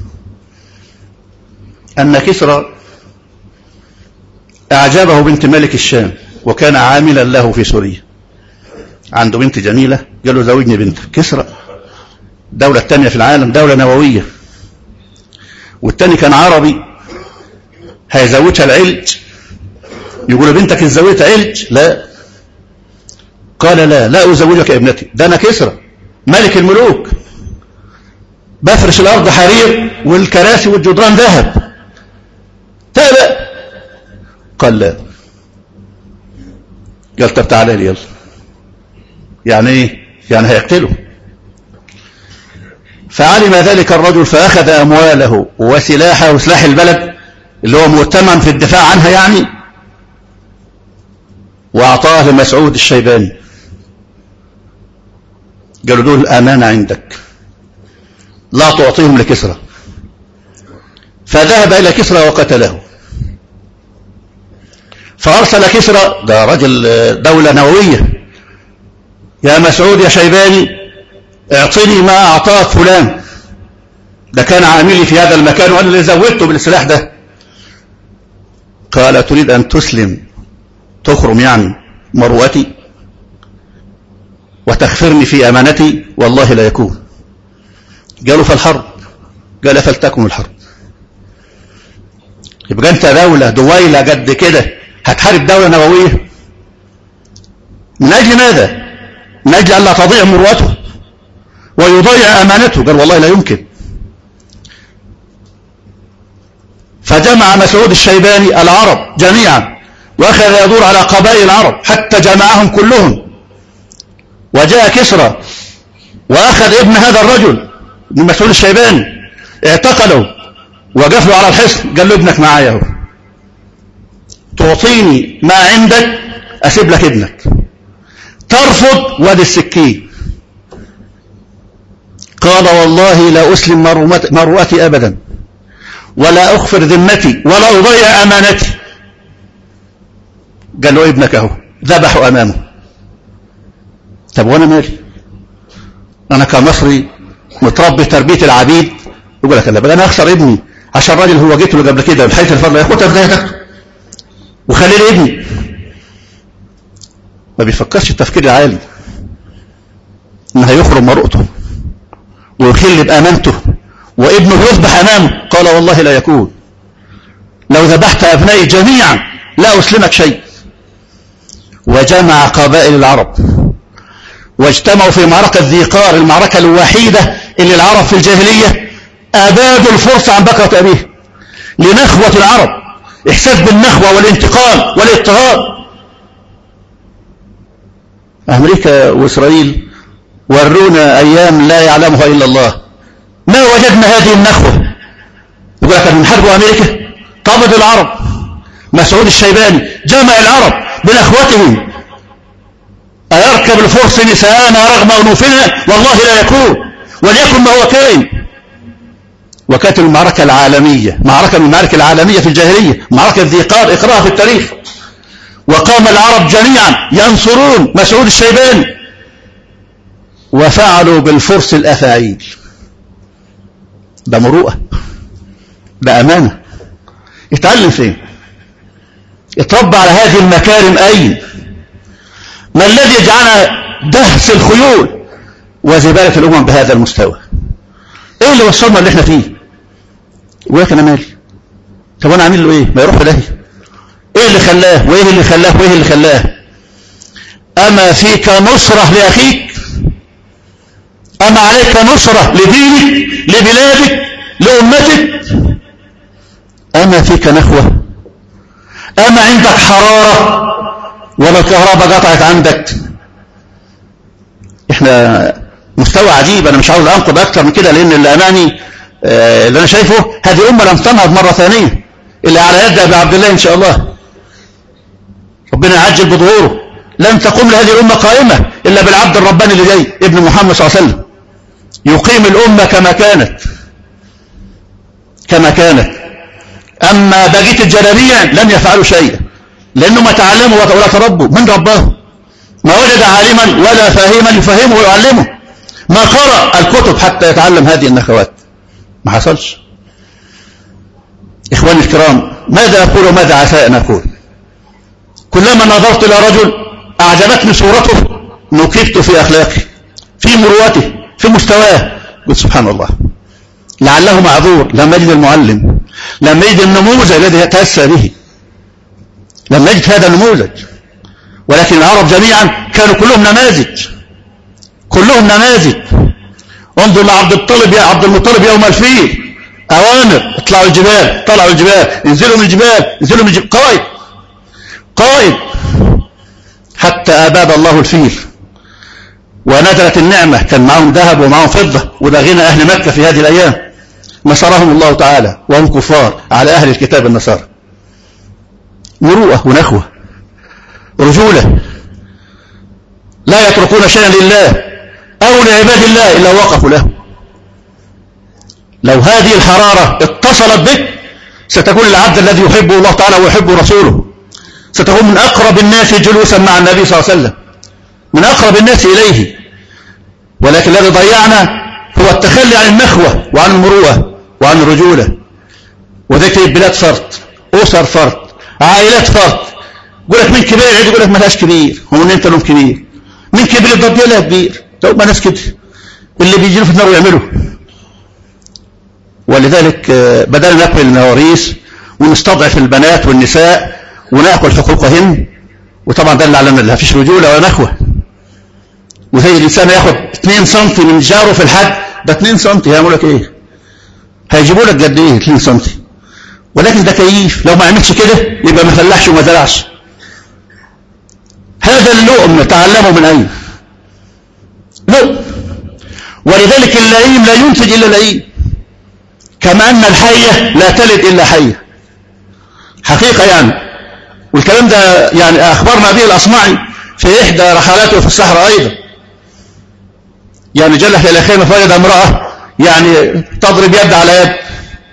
أن كسرى أعجبه بنت ملك الشام وكان عاملا له في سوريا عنده بنت جميلة قال له زوجني بنت كسرى دولة الثانية في العالم دولة نووية والتاني كان عربي هيزوجها العلج يقول بنتك اتزوجت علج لا قال لا لا أزوجك ابنتي ده أنا كسرى ملك الملوك بفرش الأرض حرير والكراسي والجدران ذهب تابع قال لا قال طب تعالى لي يلا يعني ايه يعني هيقتله فعلم ذلك الرجل فأخذ أمواله وسلاحه وسلاح البلد اللي هو مؤتمن في الدفاع عنها يعني وأعطاه لمسعود الشيباني قالوا دول أمانة عندك لا تعطيهم لكسرى فذهب إلى كسرى وقتله فأرسل كسرى ده رجل دولة نووية يا مسعود يا شيباني اعطني ما أعطاك فلان ده كان عاملي في هذا المكان وأنا اللي زودته بالسلاح ده قال تريد أن تسلم تخرم يعني مروتي وتخفرني في أمانتي والله لا يكون قالوا فالحرب قال فلتكن الحرب يبقى انت دولة دويلة قد كده هتحارب دولة نووية من أجل ماذا من أجل أن لا تضيع مروته ويضيع أمانته قال والله لا يمكن فجمع مسعود الشيباني العرب جميعا وأخذ يدور على قبائل العرب حتى جمعهم كلهم وجاء كسرى وأخذ ابن هذا الرجل ابن مسعود الشيباني اعتقله وقف له على الحصن قال له ابنك معايا اهو تعطيني ما عندك أسيب لك ابنك ترفض وادي السكين قال والله لا أسلم مروءتي أبدا ولا أخفر ذمتي ولا أضيع أمانتي قال له ابنك اهو ذبحوا أمامه طب وانا مالي انا كمصري متربي تربيه العبيد يقول لك لا انا اخسر ابني عشان الراجل هو جيت له قبل كده الحيث الفضل ياخدها في تاخده وخلي لي ابني ما بيفكرش التفكير العالي ان هيخرم مرؤته ويخل بامانته وابنه يذبح امامه قال والله لا يكون لو ذبحت ابنائي جميعا لا اسلمك شيء وجمع قبائل العرب واجتمعوا في معركة ذي قار المعركة الوحيدة اللي العرب في الجاهلية أبادوا الفرس عن بكرة أبيه لنخوة العرب إحساس بالنخوة والانتقام والاضطهاد أمريكا وإسرائيل ورونا أيام لا يعلمها إلا الله ما وجدنا هذه النخوة يقول لك من حرب أمريكا قبض العرب مسعود الشيباني جمع العرب بنخوتهم أيركب الفرس نساءنا رغم أنوفنا والله لا يكون وليكن ما هو كائن وكانت المعركة العالمية معركة من المعارك العالمية في الجاهلية معركة ذي قار اقراها في التاريخ وقام العرب جميعا ينصرون مسعود الشيباني وفعلوا بالفرس الأفاعيل ده مروءة ده أمانة يتعلم فين يتربى على هذه المكارم أين ما الذي يجعلنا دهس الخيول وزبالة الأمم بهذا المستوى ايه اللي وصلنا اللي احنا فيه يقول لك انا مالي طب انا عامل له ايه ما يروح في داهيه ايه اللي خلاه وايه اللي خلاه وايه اللي خلاه اما فيك نصرة لاخيك اما عليك نصرة لدينك لبلادك لامتك اما فيك نخوة اما عندك حرارة ولا الكهرباء قطعت عندك احنا مستوى عجيب انا مش عاوز انقض اكتر من كده لان اللي امامي آه اللي انا شايفه هذه امه لم تنهض مره ثانيه الا على يد ابي عبد الله ان شاء الله ربنا يعجل بظهوره لن تقوم لهذه الامه قائمه الا بالعبد الرباني اللي جاي ابن محمد صلى الله عليه وسلم يقيم الامه كما كانت كما كانت اما بقيه الجلابيه لم يفعلوا شيئا لانه ما تعلموا ولا تربوا من رباهم ما وجد عالما ولا فاهما يفهمه ويعلمه ما قرأ الكتب حتى يتعلم هذه النخوات ما حصلش إخواني الكرام ماذا أقول وماذا عسى أن أقول كلما نظرت إلى رجل أعجبتني صورته نكبت في أخلاقه في مروته في مستواه قلت سبحان الله لعله معذور لم يجد المعلم لم يجد النموذج الذي يتأسى به لم يجد هذا النموذج ولكن العرب جميعا كانوا كلهم نماذج كلهم نماذج انظر لعبد الطالب يا عبد المطلب يوم الفيل أوامر اطلعوا الجبال طلعوا الجبال انزلوا من الجبال انزلوا من الجبال قائد قائد حتى أباد الله الفيل ونزلت النعمة كان معهم ذهب ومعهم فضة وده غنى أهل مكة في هذه الأيام نصرهم الله تعالى وهم كفار على أهل الكتاب النصارى مروءة ونخوة رجولة لا يتركون شيئا لله أو لعباد الله إلا وقفوا له لو هذه الحرارة اتصلت بك ستكون العبد الذي يحبه الله تعالى ويحب رسوله ستكون من أقرب الناس جلوسا مع النبي صلى الله عليه وسلم من أقرب الناس إليه ولكن الذي ضيعنا هو التخلي عن النخوة وعن المروءة وعن الرجولة وذكر البلاد فرط أسر فرط عائلات فرط يقول لك مين كبير يعيد يقول لك ما لهاش كبير هو من انت لهم كبير مين كبير الضد لها كبير طب ما ناس كده اللي بيجينا في النار ويعملوا ولذلك آه، بدأنا ناكل المواريث ونستضعف البنات والنساء وناكل حقوقهن وطبعا ده اللي علمنا لها فيش رجوله ولا نخوه وزي الانسان ياخد 2 سم من جاره في الحد ده 2 سم هيعملوا لك ايه هيجيبوا لك قد ايه 2 سم ولكن ده كيف لو ما عملش كده يبقى ما فلاحش وما زرعش هذا اللؤم تعلمه من اين لؤم ولذلك اللئيم لا ينتج الا لئيم كما ان الحيه لا تلد الا حيه حقيقه يعني والكلام ده يعني اخبرنا به الاصمعي في احدى رحلاته في الصحراء ايضا يعني جلح الى خيمه فوجد امراه يعني تضرب يد على يد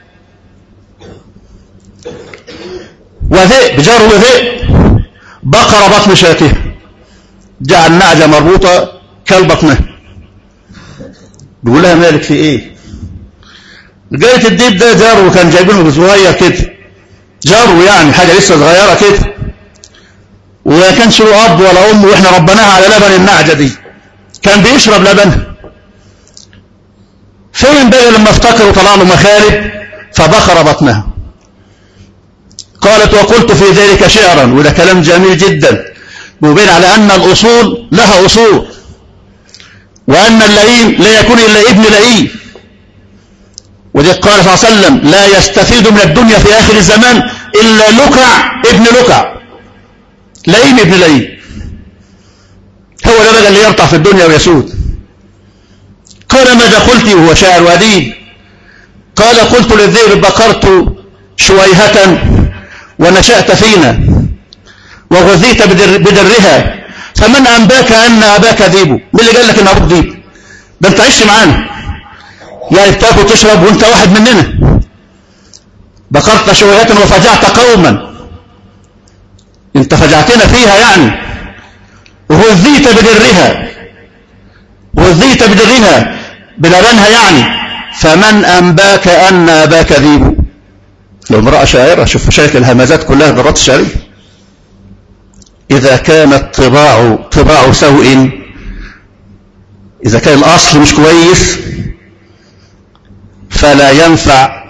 وذئب جاره ذئب بقر بطن شاته جعل نعجة مربوطة كالبطنه بيقول لها مالك في ايه جاية الديب ده جاره وكان جايبينه صغير كده جاره يعني حاجة لسه صغيرة كده وما كانش له اب ولا ام واحنا ربناها على لبن النعجة دي كان بيشرب لبنها فين بقى لما افتكر وطلع له مخالب فبخر بطنها قالت وقلت في ذلك شعرا وده كلام جميل جدا مبين على أن الأصول لها أصول وأن اللئيم لا يكون إلا ابن لئيم وذلك قال صلى الله عليه وسلم لا يستفيد من الدنيا في آخر الزمان إلا لكع ابن لكع لئيم ابن لئيم هو ده اللي يرتع في الدنيا ويسود قال ماذا قلت وهو شاعر وأديب قال قلت للذئب بقرت شويهة ونشأت فينا وغذيت بدر بدرها فمن أنباك أن أباك ذيب مين اللي قال لك أن أبوك ذيب ده أنت عشت معانا يعني بتاكل وتشرب وأنت واحد مننا بقرت شويهة وفجعت قوما أنت فجعتنا فيها يعني وغذيت بدرها غذيت بدرها بلبنها يعني فمن أنباك أن أباك ذيب لو امرأة شاعرة شوف مشاكل الهمزات كلها بالرات الشعرية إذا كانت طباع طباع سوء إذا كان الأصل مش كويس فلا ينفع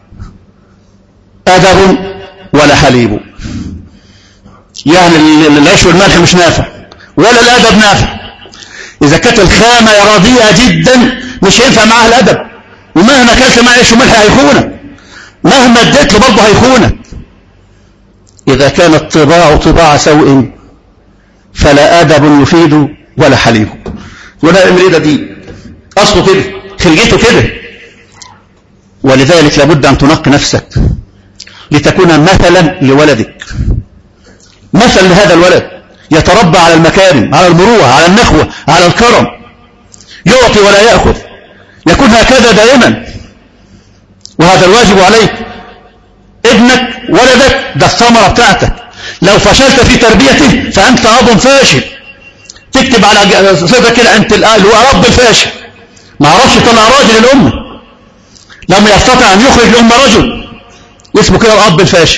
أدب ولا حليب يعني العيش والملح مش نافع ولا الأدب نافع إذا كانت الخامة رديئة جدا مش هينفع معها الأدب ومهما كانت معاه عيش وملح هيخونك مهما اديت له برضه هيخونك إذا كانت طباع طباع سوء فلا أدب يفيد ولا حليب ولا المريدة دي أصله كده خلقته كده ولذلك لابد أن تنقي نفسك لتكون مثلا لولدك مثل لهذا الولد يتربى على المكارم على المروءة على النخوة على الكرم يعطي ولا يأخذ يكون هكذا دائما وهذا الواجب عليك ابنك ولدك ده الثمرة بتاعتك لو فشلت في تربيته فأنت أب فاشل تكتب على صدق كده أنت الآل هو رب الفاشل ما عرفش يطلع راجل الأمة لم يستطع أن يخرج الأمة رجل اسمه كده الأب الفاشل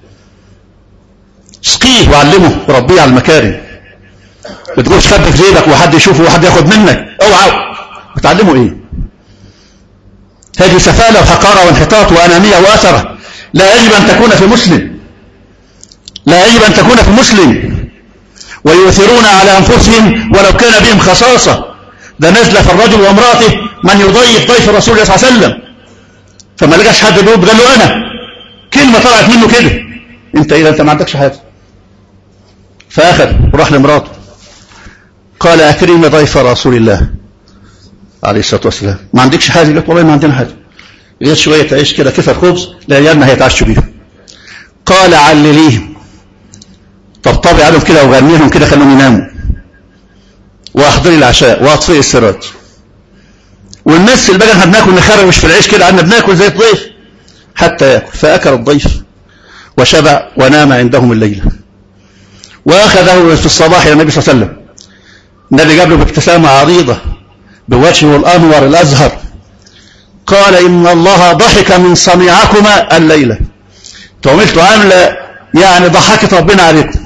اسقيه وعلمه وربيه على المكارم ما تقولش خبك جيبك وحد يشوفه وحد ياخد منك اوعى بتعلمه ايه هذه سفالة وحقارة وانحطاط وأنانية وأثرة لا يجب أن تكون في مسلم لا يجب أن تكون في مسلم ويؤثرون على أنفسهم ولو كان بهم خصاصة ده نزل في الرجل وامرأته من يضيف ضيف الرسول صلى الله عليه وسلم فما لقاش حد يرد قال له انا كلمه طلعت منه كده انت ايه انت ما عندكش حاجه فاخذ وراح لمراته قال اكرمي ضيف رسول الله عليه الصلاه والسلام ما عندكش حاجه قالت والله ما عندنا حاجه جت شويه عيش كده كفر خبز لعيالنا هيتعشوا بيهم قال علليهم طبطبي عليهم كده وغني لهم كده خليهم يناموا واحضري العشاء واطفئي السراج والناس اللي بقى احنا بناكل نخربش في العيش كده عندنا بناكل زي الضيف حتى ياكل فاكل الضيف وشبع ونام عندهم الليله واخذه في الصباح الى النبي صلى الله عليه وسلم النبي قابله بابتسامه عريضه بوجهه الانور الازهر قال ان الله ضحك من صنيعكما الليله تعملت عامله يعني ضحكت ربنا عليكم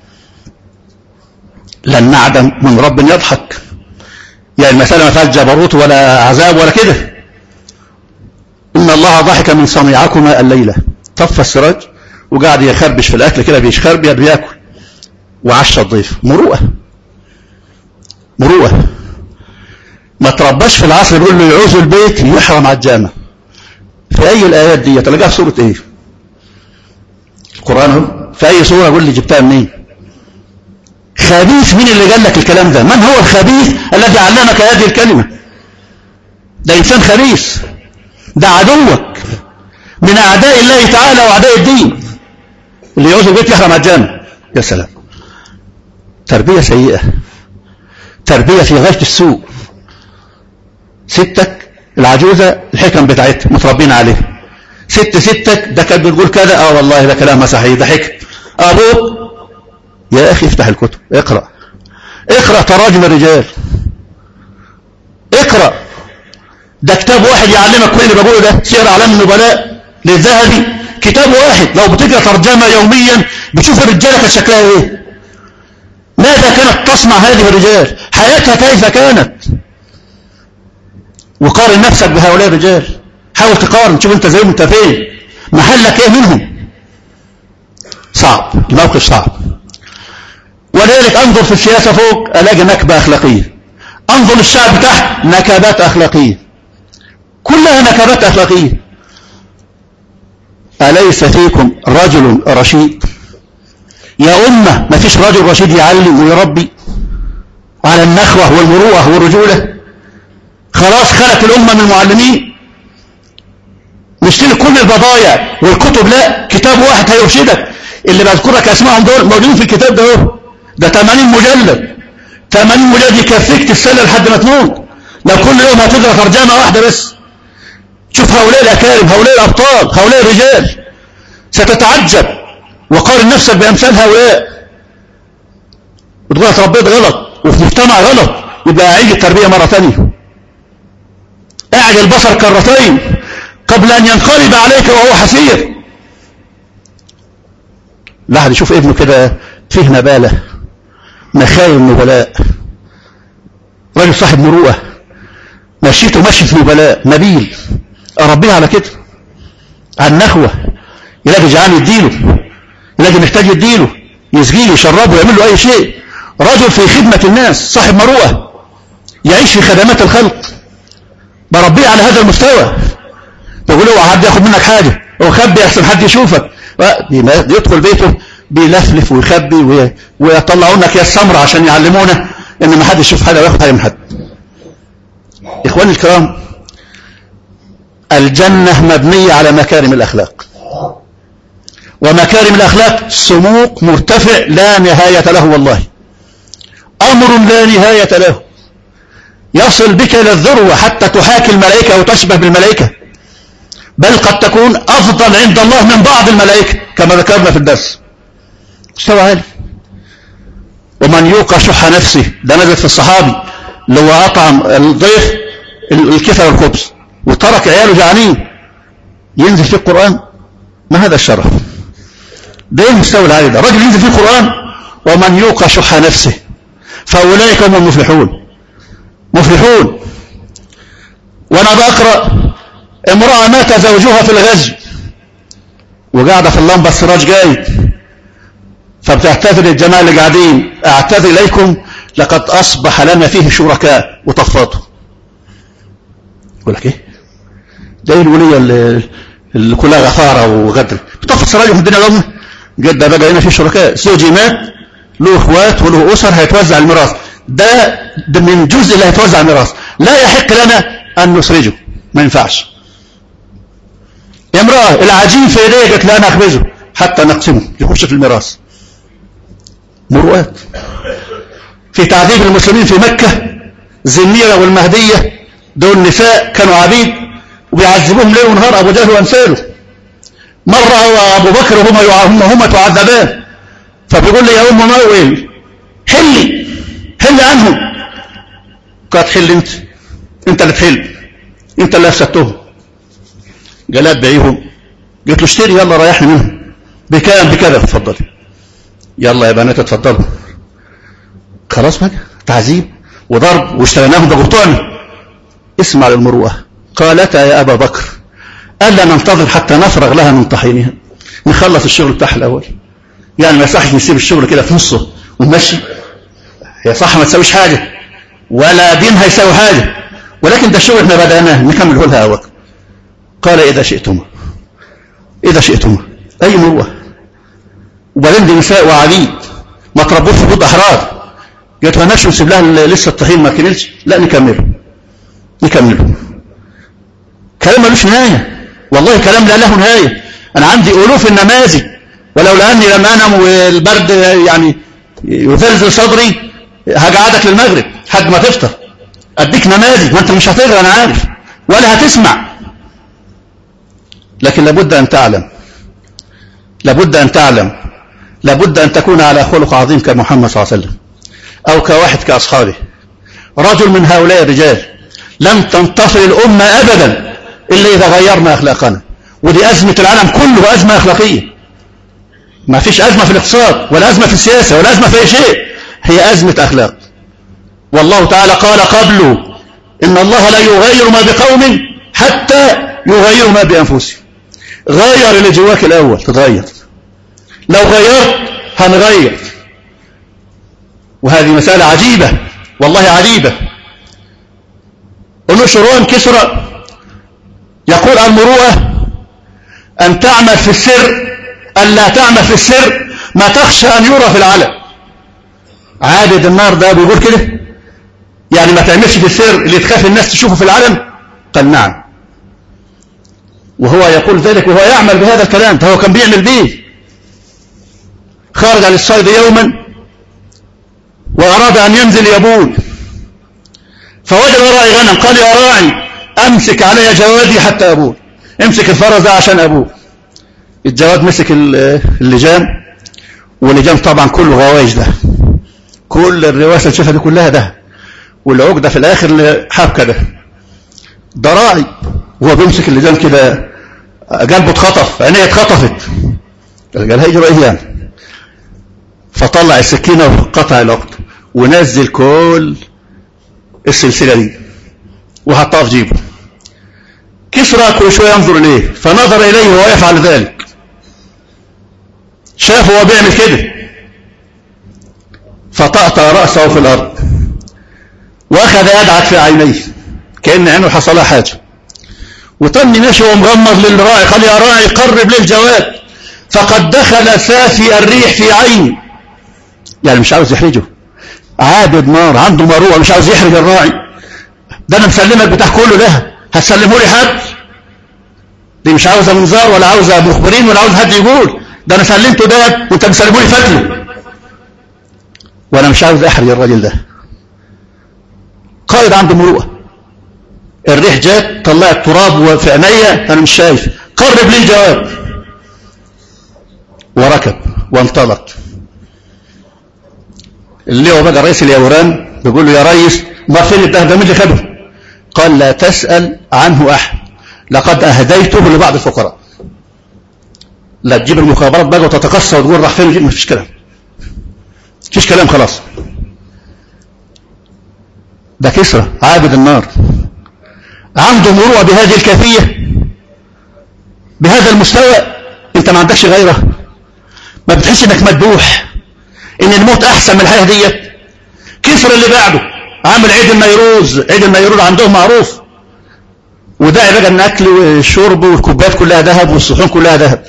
لن نعدم من رب يضحك يعني المسألة ما فيهاش جبروت ولا عذاب ولا كده إن الله ضحك من صنيعكما الليلة طفى السراج وقاعد يخربش في الأكل كده بيشخرب بياكل وعشى الضيف مروءة مروءة ما ترباش في العصر يقول له يعوز البيت يحرم على الجامع في أي الآيات دي تلاقيها في سورة إيه القرآن في أي سورة يقول لي جبتها منين خبيث مين اللي قال لك الكلام ده من هو الخبيث الذي علمك هذه الكلمة ده إنسان خبيث ده عدوك من أعداء الله تعالى وأعداء الدين اللي يعوز البيت يحرم على الجامع يا سلام تربية سيئة تربية في غاية السوء ستك العجوزة الحكم بتاعتها متربين عليها ست ستك ده كانت بتقول كذا اه والله ده كلام صحيح ده حكم ابوك يا اخي افتح الكتب اقرا اقرا تراجم الرجال اقرا ده كتاب واحد يعلمك كل اللي بقوله ده سير اعلام النبلاء للذهبي كتاب واحد لو بتقرا ترجمه يوميا بتشوف الرجاله كانت شكلها ايه ماذا كانت تصنع هذه الرجال حياتها كيف كانت وقارن نفسك بهؤلاء الرجال حاول تقارن تشوف انت زيهم انت فين محلك ايه منهم صعب الموقف صعب ولذلك انظر في السياسة فوق الاقي نكبة اخلاقية انظر للشعب تحت نكبات اخلاقية كلها نكبات اخلاقية اليس فيكم رجل رشيد يا امة ما فيش رجل رشيد يعلم ويربي على النخوة والمروءة والرجولة خلاص خلت الامة من المعلمين نشتري كل البضايع والكتب لا كتاب واحد هيرشدك اللي بذكرك اسمائهم دول موجودين في الكتاب ده اهو ده 80 مجلد 80 مجلد يكفيك تتسلى لحد ما تموت لو كل يوم هتقرا ترجمه واحده بس شوف هؤلاء الاكارم هؤلاء الابطال هؤلاء الرجال ستتعجب وقارن نفسك بامثال هؤلاء وتقول اتربيت غلط وفي مجتمع غلط يبقى اعيد التربيه مره ثانيه اعد البصر كرتين قبل ان ينقلب عليك وهو حسير الواحد يشوف ابنه كده فيه نباله مخايم نبلاء راجل صاحب مروءه مشيته مشية نبلاء نبيل اربيه على كده على النخوه يلاقي جعان يديله يلاقي محتاج يديله يسقيه يشربه يعمل له اي شيء رجل في خدمه الناس صاحب مروءه يعيش في خدمات الخلق بربيه على هذا المستوى تقول له حد ياخد منك حاجه هو خبي احسن حد يشوفك يدخل بيته بيلفلف ويخبي ويطلعوا لنا اكياس سمره عشان يعلمونا ان ما حدش يشوف حاجه وياخد حاجه من حد اخواني الكرام الجنه مبنيه على مكارم الاخلاق ومكارم الاخلاق سموق مرتفع لا نهايه له والله امر لا نهايه له يصل بك الى الذروه حتى تحاكي الملائكه وتشبه بالملائكه بل قد تكون أفضل عند الله من بعض الملائكة كما ذكرنا في الدرس مستوى عالي ومن يوقع شح نفسه ده نزل في الصحابي اللي هو أطعم الضيف الكفى والخبز وترك عياله جعانين ينزل في القرآن ما هذا الشرف ده المستوى العالي ده رجل ينزل في القرآن ومن يوقع شح نفسه فأولئك هم المفلحون مفلحون وأنا بقرأ امرأة مات زوجها في الغزو وقاعدة في اللمبة السراج جاي فبتعتذر الجماعة اللي قاعدين اعتذر اليكم لقد اصبح لنا فيه شركاء وطفاته يقول لك ايه ده الولية اللي, اللي كلها غفارة وغدر بتطفي السراير في الدنيا يوم جد بقى هنا في شركاء زوجي مات له اخوات وله اسر هيتوزع الميراث ده, ده من جزء اللي هيتوزع الميراث لا يحق لنا ان نسرجه ما ينفعش يا امرأة العجين في ايديه قالت لا انا اخبزه حتى نقسمه يخش في الميراث مروءات في تعذيب المسلمين في مكة زنيرة والمهدية دول نساء كانوا عبيد وبيعذبوهم ليل ونهار ابو جهل وامثاله مرة هو ابو بكر وهما هم هما تعذبان فبيقول لي يا ام مويل حلي حلي عنهم قالت حل انت انت اللي تحل انت اللي افسدتهم قالت بيعيهم قلت له اشتري يلا ريحني منهم بكام بكذا اتفضلي يلا يا بنات اتفضلوا خلاص بقى تعذيب وضرب واشتريناهم بقرطان اسمع للمروءه قالتا يا ابا بكر الا ننتظر حتى نفرغ لها من طحينها نخلص الشغل بتاعها الاول يعني ما يصحش نسيب الشغل كده في نصه ونمشي هي صح ما تسويش حاجه ولا دينها يساوي حاجه ولكن ده الشغل احنا بدأناه نكمله لها أول قال إذا شئتما إذا شئتما أي مروة وبعدين دي نساء وعبيد ما تربوش في بيوت أحرار قالت ما نفسه نسيب لها لسه الطحين ما كملش لا نكمله نكمله كلام ملوش نهاية والله كلام لا له نهاية أنا عندي ألوف النماذج ولولا أني لم أنم والبرد يعني يزلزل صدري هقعدك للمغرب حد ما تفطر أديك نماذج ما أنت مش هتقرأ أنا عارف ولا هتسمع لكن لابد أن تعلم لابد أن تعلم لابد أن تكون على خلق عظيم كمحمد صلى الله عليه وسلم أو كواحد كأصحابه رجل من هؤلاء الرجال لم تنتصر الأمة أبدا إلا إذا غيرنا أخلاقنا ودي أزمة العالم كله أزمة أخلاقية ما فيش أزمة في الاقتصاد ولا أزمة في السياسة ولا أزمة في أي شيء هي أزمة أخلاق والله تعالى قال قبله إن الله لا يغير ما بقوم حتى يغيروا ما بأنفسهم غير اللي جواك الأول تتغير لو غيرت هنغير وهذه مسألة عجيبة والله عجيبة ونشرون كسرى يقول المروءة أن تعمل في السر أن لا تعمل في السر ما تخشى أن يرى في العلم عابد النار ده بيقول كده يعني ما تعملش في السر اللي تخاف الناس تشوفه في العلم قال نعم وهو يقول ذلك وهو يعمل بهذا الكلام فهو كان بيعمل به خرج للصيد يوما وأراد أن ينزل يبول فوجد راعي غنم قال يا راعي أمسك علي جوادي حتى أبول امسك الفرس ده عشان أبول الجواد مسك اللجام واللجام طبعا كله غوايش ده كل الرواسة اللي تشوفها دي كلها ده والعقدة في الآخر حبكة ده ده راعي وهو بيمسك اللجام كده قلبه اتخطف عينيه اتخطفت قال هيجرى ايه يعني فطلع السكينة وقطع العقد ونزل كل السلسلة دي وحطها في جيبه كسرى كل شوية ينظر إليه فنظر إليه وهو يفعل ذلك شافه وهو بيعمل كده فطأطأ رأسه في الأرض وأخذ يدعك في عينيه كأن عينه حصلها حاجة وتم ماشي ومغمض للراعي قال يا راعي قرب للجواد فقد دخل سافي الريح في عيني يعني مش عاوز يحرجه عابد نار عنده مروءه مش عاوز يحرج الراعي ده انا مسلمك بتاع كله ده هتسلمه لي حد دي مش عاوزه منظار ولا عاوزه مخبرين ولا عاوز حد يقول ده انا سلمته ده وانت مسلمه لي فتله وانا مش عاوز احرج الراجل ده قائد عنده مروءه الريح جات طلعت تراب في عينيا انا مش شايف قرب لي الجواب وركب وانطلق اللي هو بقى رئيس اليوران بيقول له يا ريس ما فين الدهب ده مين اللي خده قال لا تسأل عنه أحد لقد أهديته لبعض الفقراء لا تجيب المخابرات بقى وتتقصى وتقول راح فين ما فيش كلام فيش كلام خلاص ده كسرى عابد النار عنده مروءة بهذه الكيفية بهذا المستوى انت ما عندكش غيره ما بتحس انك مدبوح ان الموت احسن من الحياة ديت كسر اللي بعده عامل عيد النيروز عيد النيروز عندهم معروف وداعي بقى ان اكل والشرب والكوبايات كلها ذهب والصحون كلها ذهب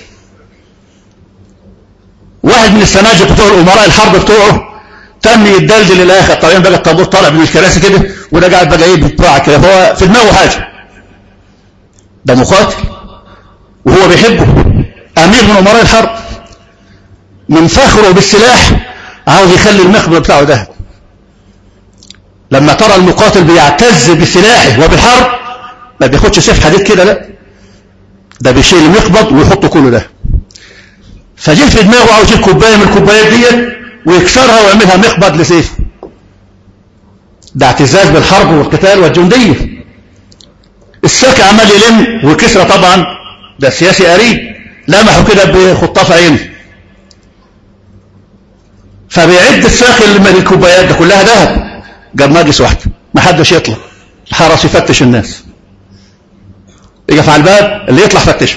واحد من السماجة بتوع الامراء الحرب بتوعه تم يتدلدل للاخر طبعا بقى الطابور طالع من الكراسي كده وده قاعد بقى ايه بيتباع كده فهو في دماغه حاجه ده مقاتل وهو بيحبه امير من امراء الحرب من فخره بالسلاح عاوز يخلي المخبر بتاعه ذهب لما ترى المقاتل بيعتز بسلاحه وبالحرب ما بياخدش سيف حديد كده لا ده بيشيل المقبض ويحطه كله ده فجه في دماغه عاوز يجيب كوبايه من الكوبايات ديت ويكسرها ويعملها مقبض لسيف ده اعتزاز بالحرب والقتال والجنديه الساك عمال يلم وكسرى طبعا ده سياسي قريب لمحه كده بخطاف عينه فبيعد الساق اللي من الكوبايات ده كلها ذهب جاب ناقص واحده ما حدش يطلع الحرس يفتش الناس يقف على الباب اللي يطلع فتشه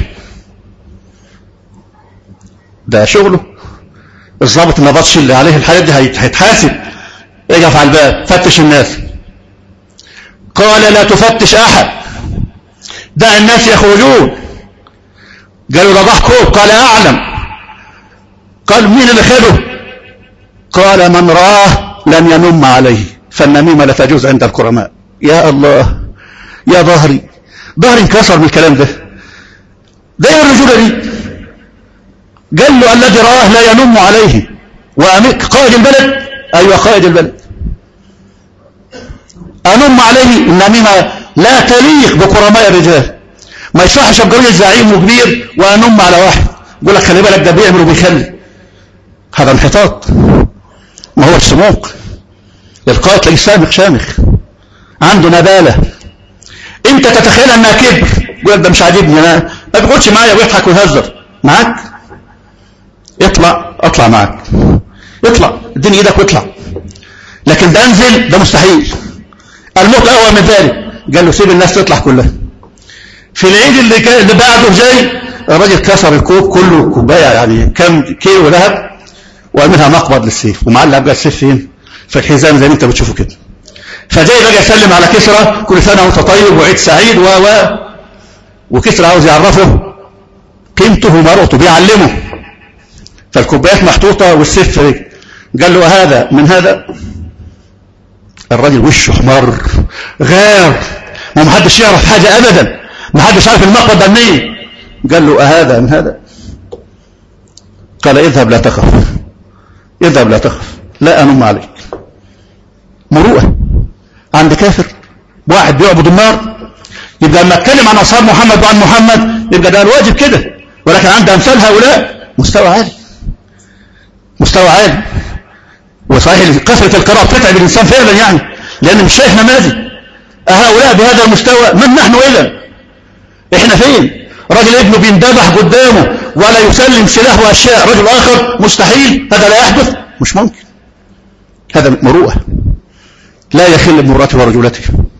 ده شغله الضابط ما بطش اللي عليه الحاجات دي هيتحاسب يقف على الباب فتش الناس قال لا تفتش احد دع الناس يخرجون قالوا ده ضحكوا قال اعلم قال مين اللي خده قال من راه لن ينم عليه فالنميمه لا تجوز عند الكرماء يا الله يا ظهري ظهري انكسر من الكلام ده ده ايه الرجوله دي قال له الذي راه لا ينم عليه قائد البلد ايوه قائد البلد انم عليه النميمه لا تليق بكرماء الرجال ما يصحش ابقى راجل زعيم وكبير وانم على واحد يقول لك خلي بالك ده بيعمل وبيخلي هذا انحطاط ما هو السموق القائد تلاقيه سامخ شامخ عنده نباله انت تتخيل انها كبر يقول لك ده مش عاجبني انا ما بيقعدش معايا ويضحك ويهزر معاك اطلع اطلع معاك اطلع اديني ايدك واطلع لكن ده انزل ده مستحيل الموت اقوى من ذلك قال له سيب الناس تطلع كلها في العيد اللي, كان اللي بعده جاي الراجل كسر الكوب كله كوبايه يعني كم كيلو ذهب وعملها مقبض للسيف ومعلق بقى السيف فين في الحزام زي ما انت بتشوفه كده فجاي بقى يسلم على كسرى كل سنه وانت طيب وعيد سعيد و و وكسرى عاوز يعرفه قيمته ومرته بيعلمه فالكوبايات محطوطه والسيف في قال له هذا من هذا الراجل وشه احمر غار وما حدش يعرف حاجه ابدا ما حدش عارف المقبض ده منين قال له أهذا من هذا قال اذهب لا تخف اذهب لا تخف لا أنم عليك مروءة عند كافر واحد بيعبد النار يبقى لما اتكلم عن أصحاب محمد وعن محمد يبقى ده الواجب كده ولكن عند أمثال هؤلاء مستوى عالي مستوى عالي وصحيح كثرة القراءة بتتعب الإنسان فعلا يعني لأن مش شايف نماذج أهؤلاء بهذا المستوى من نحن إذا إحنا فين راجل ابنه بيندبح قدامه ولا يسلم سلاح وأشياء رجل آخر مستحيل هذا لا يحدث مش ممكن هذا مروءة لا يخل بمرأته ورجولته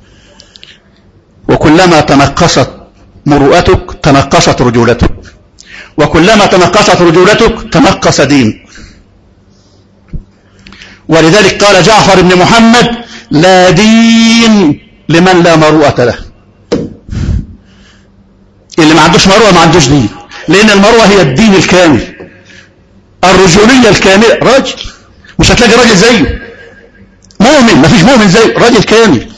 وكلما تنقصت مروءتك تنقصت رجولتك وكلما تنقصت رجولتك تنقص دينك ولذلك قال جعفر بن محمد لا دين لمن لا مروءة له اللي ما عندوش مروءة ما عندوش دين لأن المروءة هي الدين الكامل الرجولية الكاملة راجل مش هتلاقي راجل زيه مؤمن ما فيش مؤمن زيه راجل كامل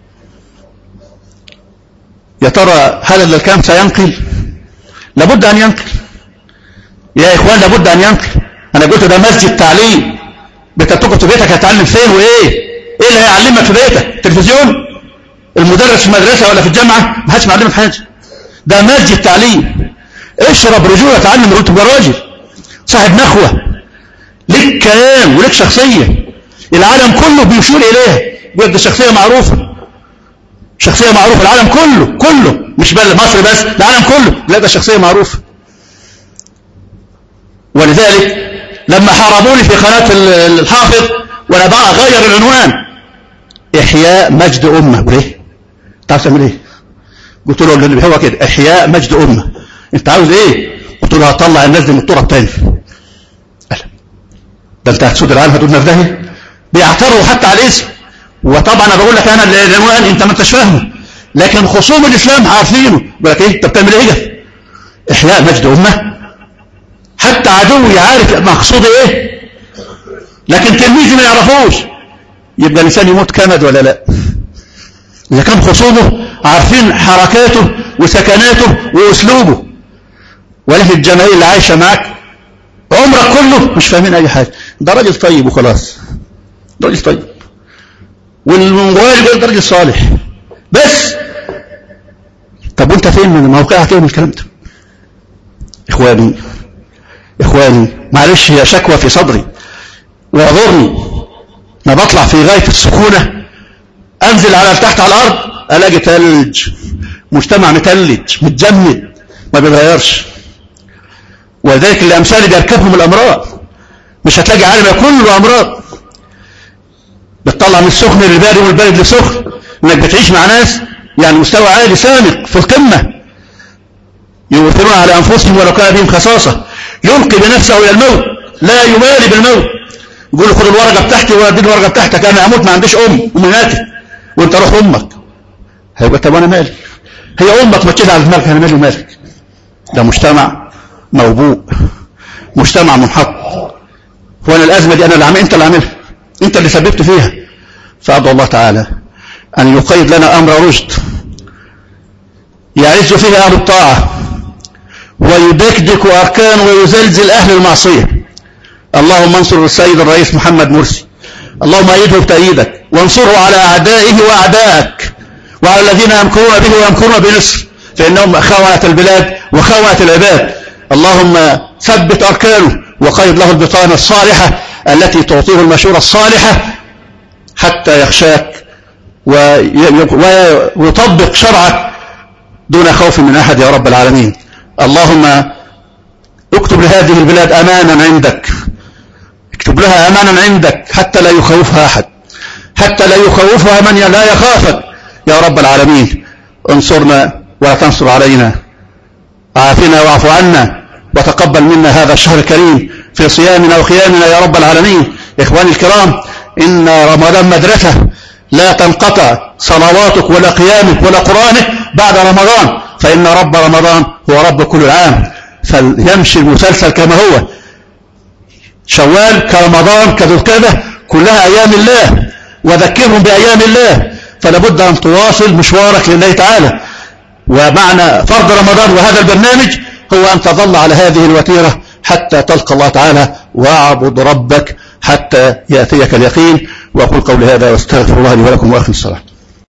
يا ترى هل الكلام سينقل لابد أن ينقل يا إخوان لابد أن ينقل أنا قلت ده مسجد تعليم بتتقف في بيتك هتعلم فين وإيه إيه اللي هيعلمك في بيتك تلفزيون المدرس في المدرسة ولا في الجامعة ما حدش معلمك حاجة ده مسجد تعليم اشرب رجولة تعلم رجولة تبقى راجل صاحب نخوة لك كيان ولك شخصية العالم كله بيشير إليها يقول ده شخصية معروفة شخصية معروفة العالم كله كله مش بل مصر بس العالم كله لا ده شخصية معروفة ولذلك لما حاربوني في قناة الحافظ وانا بقى اغير العنوان احياء مجد امه وليه تعرف تعمل ايه قلت له اللي هو كده احياء مجد امه انت عاوز ايه قلت له هطلع الناس دي من التراب تاني قال ده انت هتسود العالم هتقولنا في داهيه بيعترضوا حتى على الاسم وطبعا انا بقول لك انا العنوان انت ما انتش فاهمه لكن خصوم الإسلام عارفينه يقول لك إيه أنت بتعمل إيه إحياء مجد أمة حتى عدوي عارف مقصودي إيه لكن تلميذي ما يعرفوش يبقى الإنسان يموت كمد ولا لا إذا كان خصومه عارفين حركاته وسكناته وأسلوبه ولكن الجماهير اللي عايشة معك عمرك كله مش فاهمين أي حاجة ده راجل طيب وخلاص ده راجل طيب والموبايل يقول ده راجل صالح بس طب وانت فين من موقعك ايه من الكلام ده اخواني اخواني معلش هي شكوى في صدري واعذرني ما بطلع في غاية السكونة انزل على تحت على الارض الاقي تلج مجتمع متلج متجمد ما بيتغيرش ولذلك اللي امثالي بيركبهم الامراض مش هتلاقي عالم كله امراض بتطلع من السخن للبارد والبارد للسخن انك بتعيش مع ناس يعني مستوى عالي سامق في القمة يؤثرون على انفسهم ولو كان بهم خصاصة يلقي بنفسه الى الموت لا يبالي بالموت يقول خد الورقة بتاعتي وادي الورقة بتاعتك انا اموت ما عنديش ام امي ماتت وانت روح امك هيبقى طب انا مالي هي امك ما تشيل على دماغك انا مالي ومالك ده مجتمع موبوء مجتمع منحط وانا الازمه دي انا اللي عامل انت اللي عاملها انت اللي سببت فيها فادعو الله تعالى ان يقيد لنا امر رشد يعز فيها اهل الطاعه ويدكدك اركان ويزلزل اهل المعصيه اللهم انصر السيد الرئيس محمد مرسي اللهم ايده بتأييدك وانصره على اعدائه واعدائك وعلى الذين يمكرون به ويمكرون بمصر فانهم خونة البلاد وخونة العباد اللهم ثبت اركانه وقيد له البطانة الصالحة التي تعطيه المشورة الصالحة حتى يخشاك ويطبق شرعك دون خوف من أحد يا رب العالمين اللهم اكتب لهذه البلاد أمانا عندك اكتب لها أمانا عندك حتى لا يخوفها أحد حتى لا يخوفها من لا يخافك يا رب العالمين انصرنا ولا تنصر علينا عافنا واعف عنا وتقبل منا هذا الشهر الكريم في صيامنا وقيامنا يا رب العالمين إخواني الكرام إن رمضان مدرسة لا تنقطع صلواتك ولا قيامك ولا قرآنك بعد رمضان فإن رب رمضان هو رب كل العام فليمشي المسلسل كما هو شوال كرمضان كذو كذا كلها أيام الله وذكرهم بأيام الله فلابد أن تواصل مشوارك لله تعالى ومعنى فرض رمضان وهذا البرنامج هو أن تظل على هذه الوتيرة حتى تلقى الله تعالى واعبد ربك حتى يأتيك اليقين وأقول قولي هذا واستغفر الله لي ولكم وأخي الصلاة